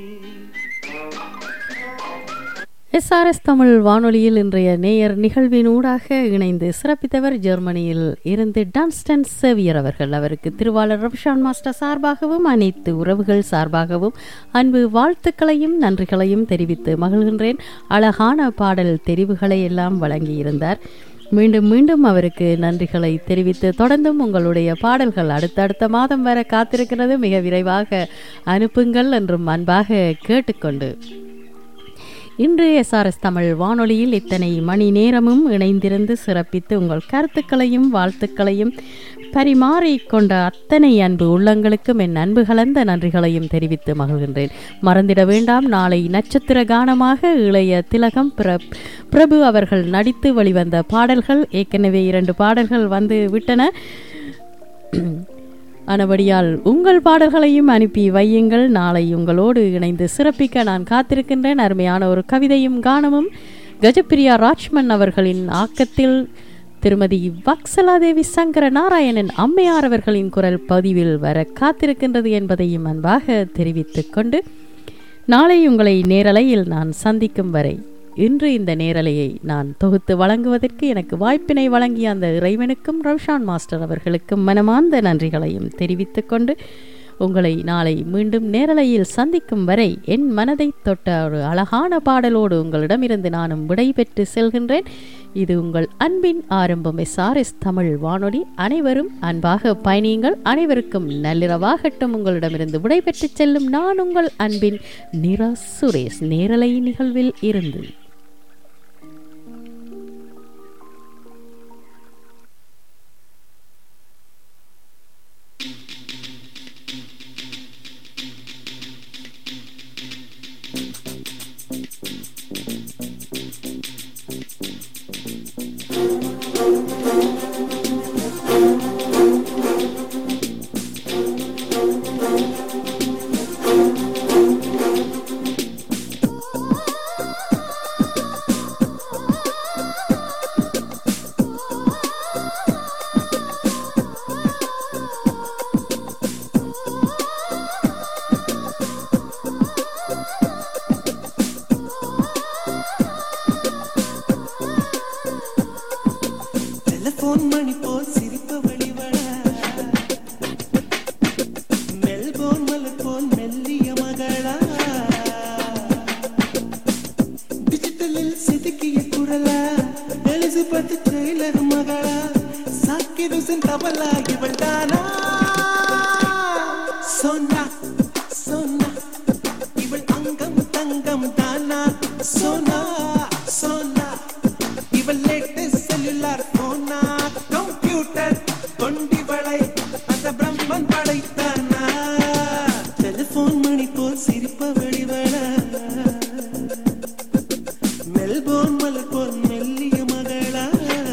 எஸ்ஆர்எஸ் தமிழ் வானொலியில் இன்றைய நேயர் நிகழ்வினூடாக இணைந்து சிறப்பித்தவர் ஜெர்மனியில் இருந்து டான்ஸ்டன் சேவியர் அவர்கள் அவருக்கு திருவாளர் ரவிஷான் மாஸ்டர் சார்பாகவும் அனைத்து உறவுகள் சார்பாகவும் அன்பு வாழ்த்துக்களையும் நன்றிகளையும் தெரிவித்து மகிழ்கின்றேன் அழகான பாடல் தெரிவுகளை எல்லாம் வழங்கியிருந்தார் மீண்டும் மீண்டும் அவருக்கு நன்றிகளை தெரிவித்து தொடர்ந்தும் உங்களுடைய பாடல்கள் அடுத்தடுத்த மாதம் வர காத்திருக்கிறது மிக விரைவாக அனுப்புங்கள் என்றும் அன்பாக கேட்டுக்கொண்டு இன்று எஸ்ஆர்எஸ் தமிழ் வானொலியில் இத்தனை மணி நேரமும் இணைந்திருந்து சிறப்பித்து உங்கள் கருத்துக்களையும் வாழ்த்துக்களையும் பரிமாறிக்கொண்ட அத்தனை அன்பு உள்ளங்களுக்கும் என் அன்பு கலந்த நன்றிகளையும் தெரிவித்து மகிழ்கின்றேன் மறந்திட வேண்டாம் நாளை நட்சத்திர கானமாக இளைய திலகம் பிர பிரபு அவர்கள் நடித்து வெளிவந்த பாடல்கள் ஏற்கனவே இரண்டு பாடல்கள் வந்து விட்டன ஆனபடியால் உங்கள் பாடல்களையும் அனுப்பி வையுங்கள் நாளை உங்களோடு இணைந்து சிறப்பிக்க நான் காத்திருக்கின்றேன் அருமையான ஒரு கவிதையும் கானமும் கஜப்பிரியா ராஜ்மன் அவர்களின் ஆக்கத்தில் திருமதி வக்சலாதேவி சங்கர நாராயணன் அம்மையார் அவர்களின் குரல் பதிவில் வர காத்திருக்கின்றது என்பதையும் அன்பாக தெரிவித்துக் கொண்டு நாளை உங்களை நேரலையில் நான் சந்திக்கும் வரை இன்று இந்த நேரலையை நான் தொகுத்து வழங்குவதற்கு எனக்கு வாய்ப்பினை வழங்கிய அந்த இறைவனுக்கும் ரவ்ஷான் மாஸ்டர் அவர்களுக்கும் மனமார்ந்த நன்றிகளையும் தெரிவித்துக் கொண்டு உங்களை நாளை மீண்டும் நேரலையில் சந்திக்கும் வரை என் மனதை தொட்ட ஒரு அழகான பாடலோடு உங்களிடமிருந்து நானும் விடைபெற்று செல்கின்றேன் இது உங்கள் அன்பின் ஆரம்பம் எஸ்ஆர்எஸ் தமிழ் வானொலி அனைவரும் அன்பாக பயணியுங்கள் அனைவருக்கும் நள்ளிரவாகட்டும் உங்களிடமிருந்து விடைபெற்று செல்லும் நான் உங்கள் அன்பின் நிரா சுரேஷ் நேரலை நிகழ்வில் இருந்து டெலிபோன் மணி போல் சிரிப்பு வழிவட மெல்போன் மலர் போல் மெல்லிய மகளா டிஜிட்டலில் செதுக்கிய குரலா எலிசபெத் டெய்லர் மகளா சாக்கிருசன் தபலா இவள் தானா சோனா சோனா இவள் அங்கம் தங்கம் தானா சோனா சோனா இவள் லேட்டஸ்ட் செல்லுலார் போனா கம்ப்யூட்டர் கொண்டிவளை அந்த பிரம்மன் படைத்தானா டெலிபோன் மணி போல் சிரிப்ப வெளிவள மெல்போன் மலர் போல் மெல்லிய மகளா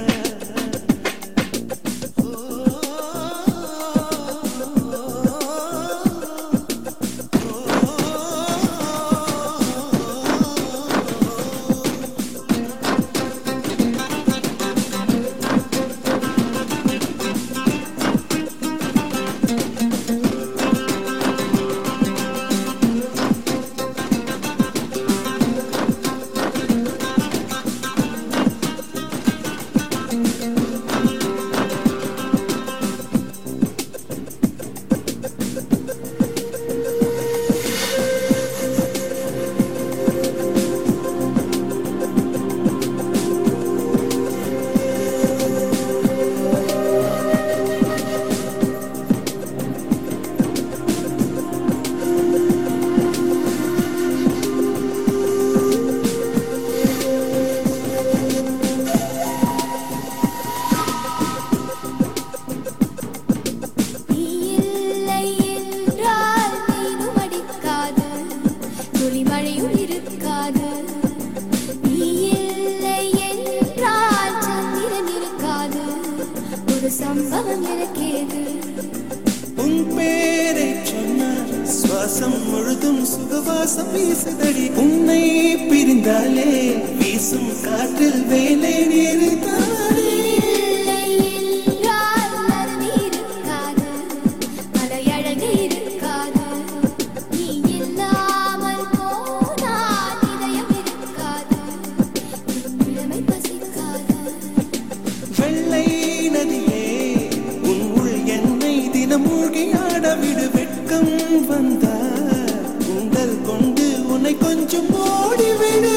இல்லை என்றால் நீனும் அடிக்காது துளிமழையும் இருக்காது நீ இல்லை என்றால் சந்திரன் இருக்காது ஒரு சம்பவம் எனக்கேது உன் பேரை சொன்னால் சுவாசம் முழுதும் சுகவாசம் வீசுதடி உன்னை பிரிந்தாலே வீசும் காற்றில் வேலை நேரிட்டாலே இல்லை என்றால் அருவி இருக்காது மலையழகு இருக்காது நீ இல்லாமல் போனால் இதயம் இருக்காது இளமை பசிக்காது வெள்ளை நதியே உன் உள் என்னை தினம் மூழ்கி ஆடவிடு வெட்கம் வந்தால் உண்டல் கொண்டு உன்னை கொஞ்சம் ஓடிவிடு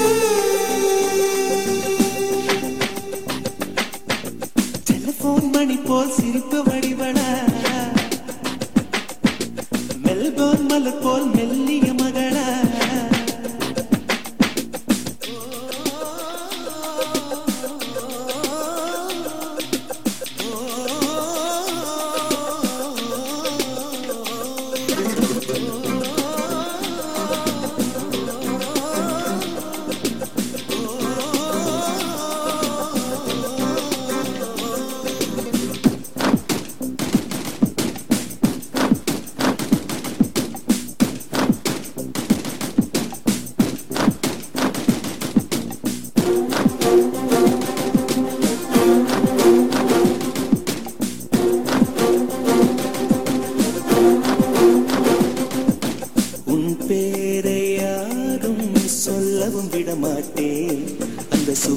டெலிபோன் மணி போல் சிரிப்பு வடிவடா மெல்போன் மலர் போல் மெல்லிய மகளா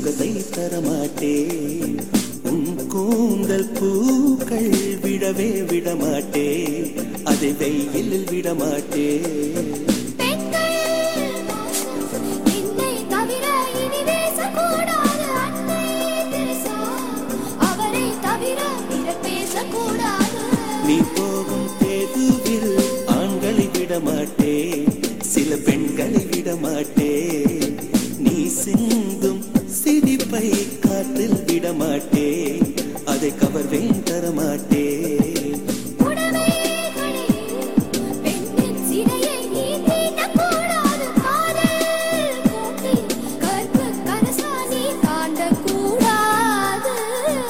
சுகத்தை தரமாட்டேன் உன் கூந்தல் பூக்கள் விடவே விடமாட்டேன் அதை வெயிலில் விடமாட்டேன் என்னை தவிர இனி பேசக்கூடாது அன்னை தெரசா. அவரை தவிர பிறர் பேசக்கூடாது நீ போகும் தேதுவில் ஆண்களை விடமாட்டேன் சில பெண்களை விடமாட்டேன் நீ சிந்தும் சிரிப்பை காற்றில் விடமாட்டேன் அதை கவர்வேன் தரமாட்டேன் பெண்ணின் சிறையை நீ தீண்டக்கூடாது காதல் கோட்டை கற்பு கரசா நீ தாண்டக்கூடாது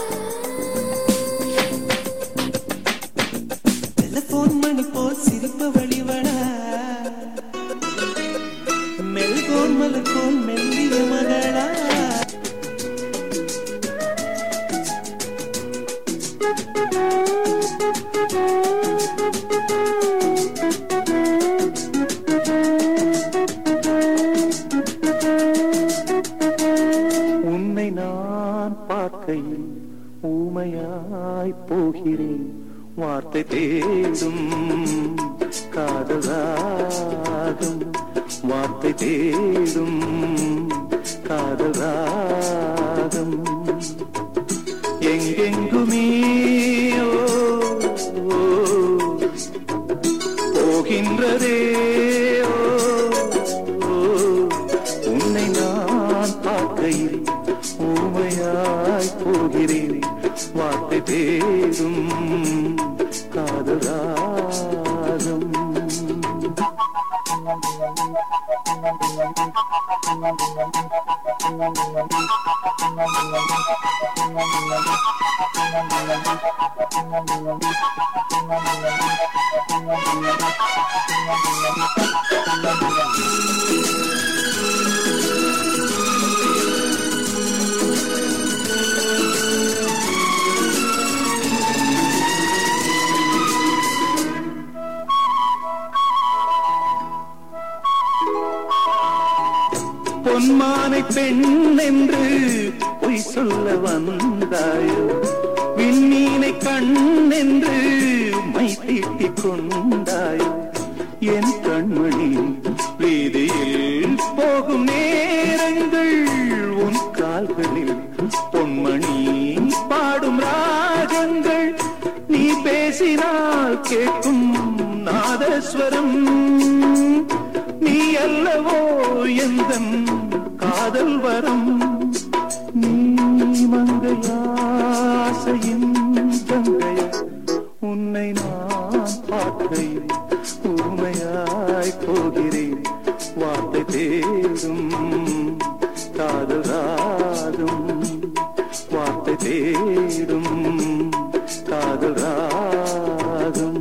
டெலிபோன் மணி போல் சிரிப்ப வழிவடா மெல்கோன் மலர் போல் மெல்லிய மகளா உன்னை நான் பார்க்கையில் ஊமையாய் போகிறேன் வார்த்தை தேடும் காதலாகும் வார்த்தை தேடும் காதலாகும் எங்கெங்குமே ஓ, ஓ, போகின்றதே ஓ, ஓ, உன்னை நான் பார்க்கையில் ஊமையாய் போகிறேன் வார்த்தை தேடும் காதலாகும் பொன்மானை பெண் என்று பொய் சொல்ல வந்தாயோ விண்ணீனை கண் என்று மை தீட்டிக் கொண்டாயோ என் கண்மணி வீதியில் போகும் நேரங்கள் உன் கால்களில் பொன்மணி பாடும் ராகங்கள் நீ பேசினால் கேட்கும் நாதஸ்வரம் நீ அல்லவோ எந்த காதல் வரம் நீ மங்கையாசையின் கங்கைய உன்னை நான் பார்க்கையில் ஊமையாய் போகிறேன் வார்த்தை தேடும் காதல் ராகும் வார்த்தை தேடும் காதல் ராகும்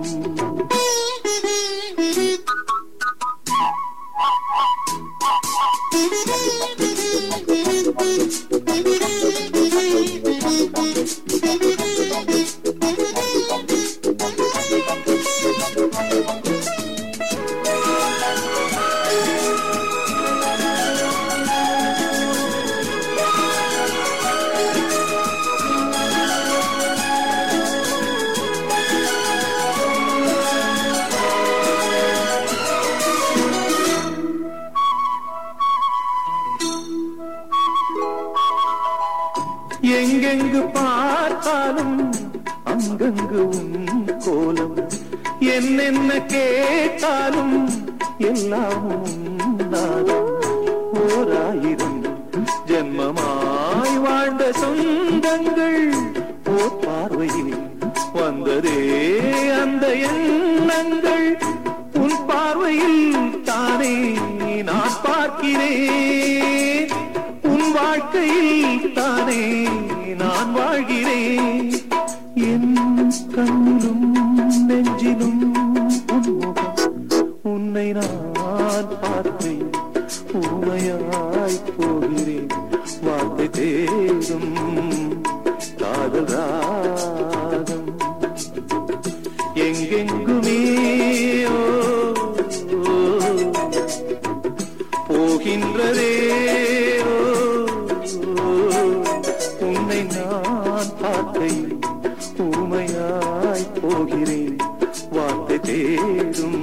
எங்கெங்கு பார்த்தாலும் அங்கங்கு உன் கோலம் என்னென்ன கேட்டாலும் எல்லாம் உன்னாலும் ஓராயிரம் ஜென்மமாய் வாழ்ந்த சொந்தங்கள் ஓர் பார்வையில் வந்ததே அந்த எண்ணங்கள் உன் பார்வையில் தானே நான் பார்க்கிறேன் உன் வாழ்க்கையில் தானே நான் வாழ்கிறேன் என் கண்ணிலும் நெஞ்சிலும் உன்முகம் உன்னை நான் பார்த்தேன் ஊமையாய் போகிறேன் வார்த்தை தேடும் காதல் ராகம் எங்கெங்குமே ஓ, ஓ, போகின்றதே ஓ, போகிறேன் வார்த்தை தேடும்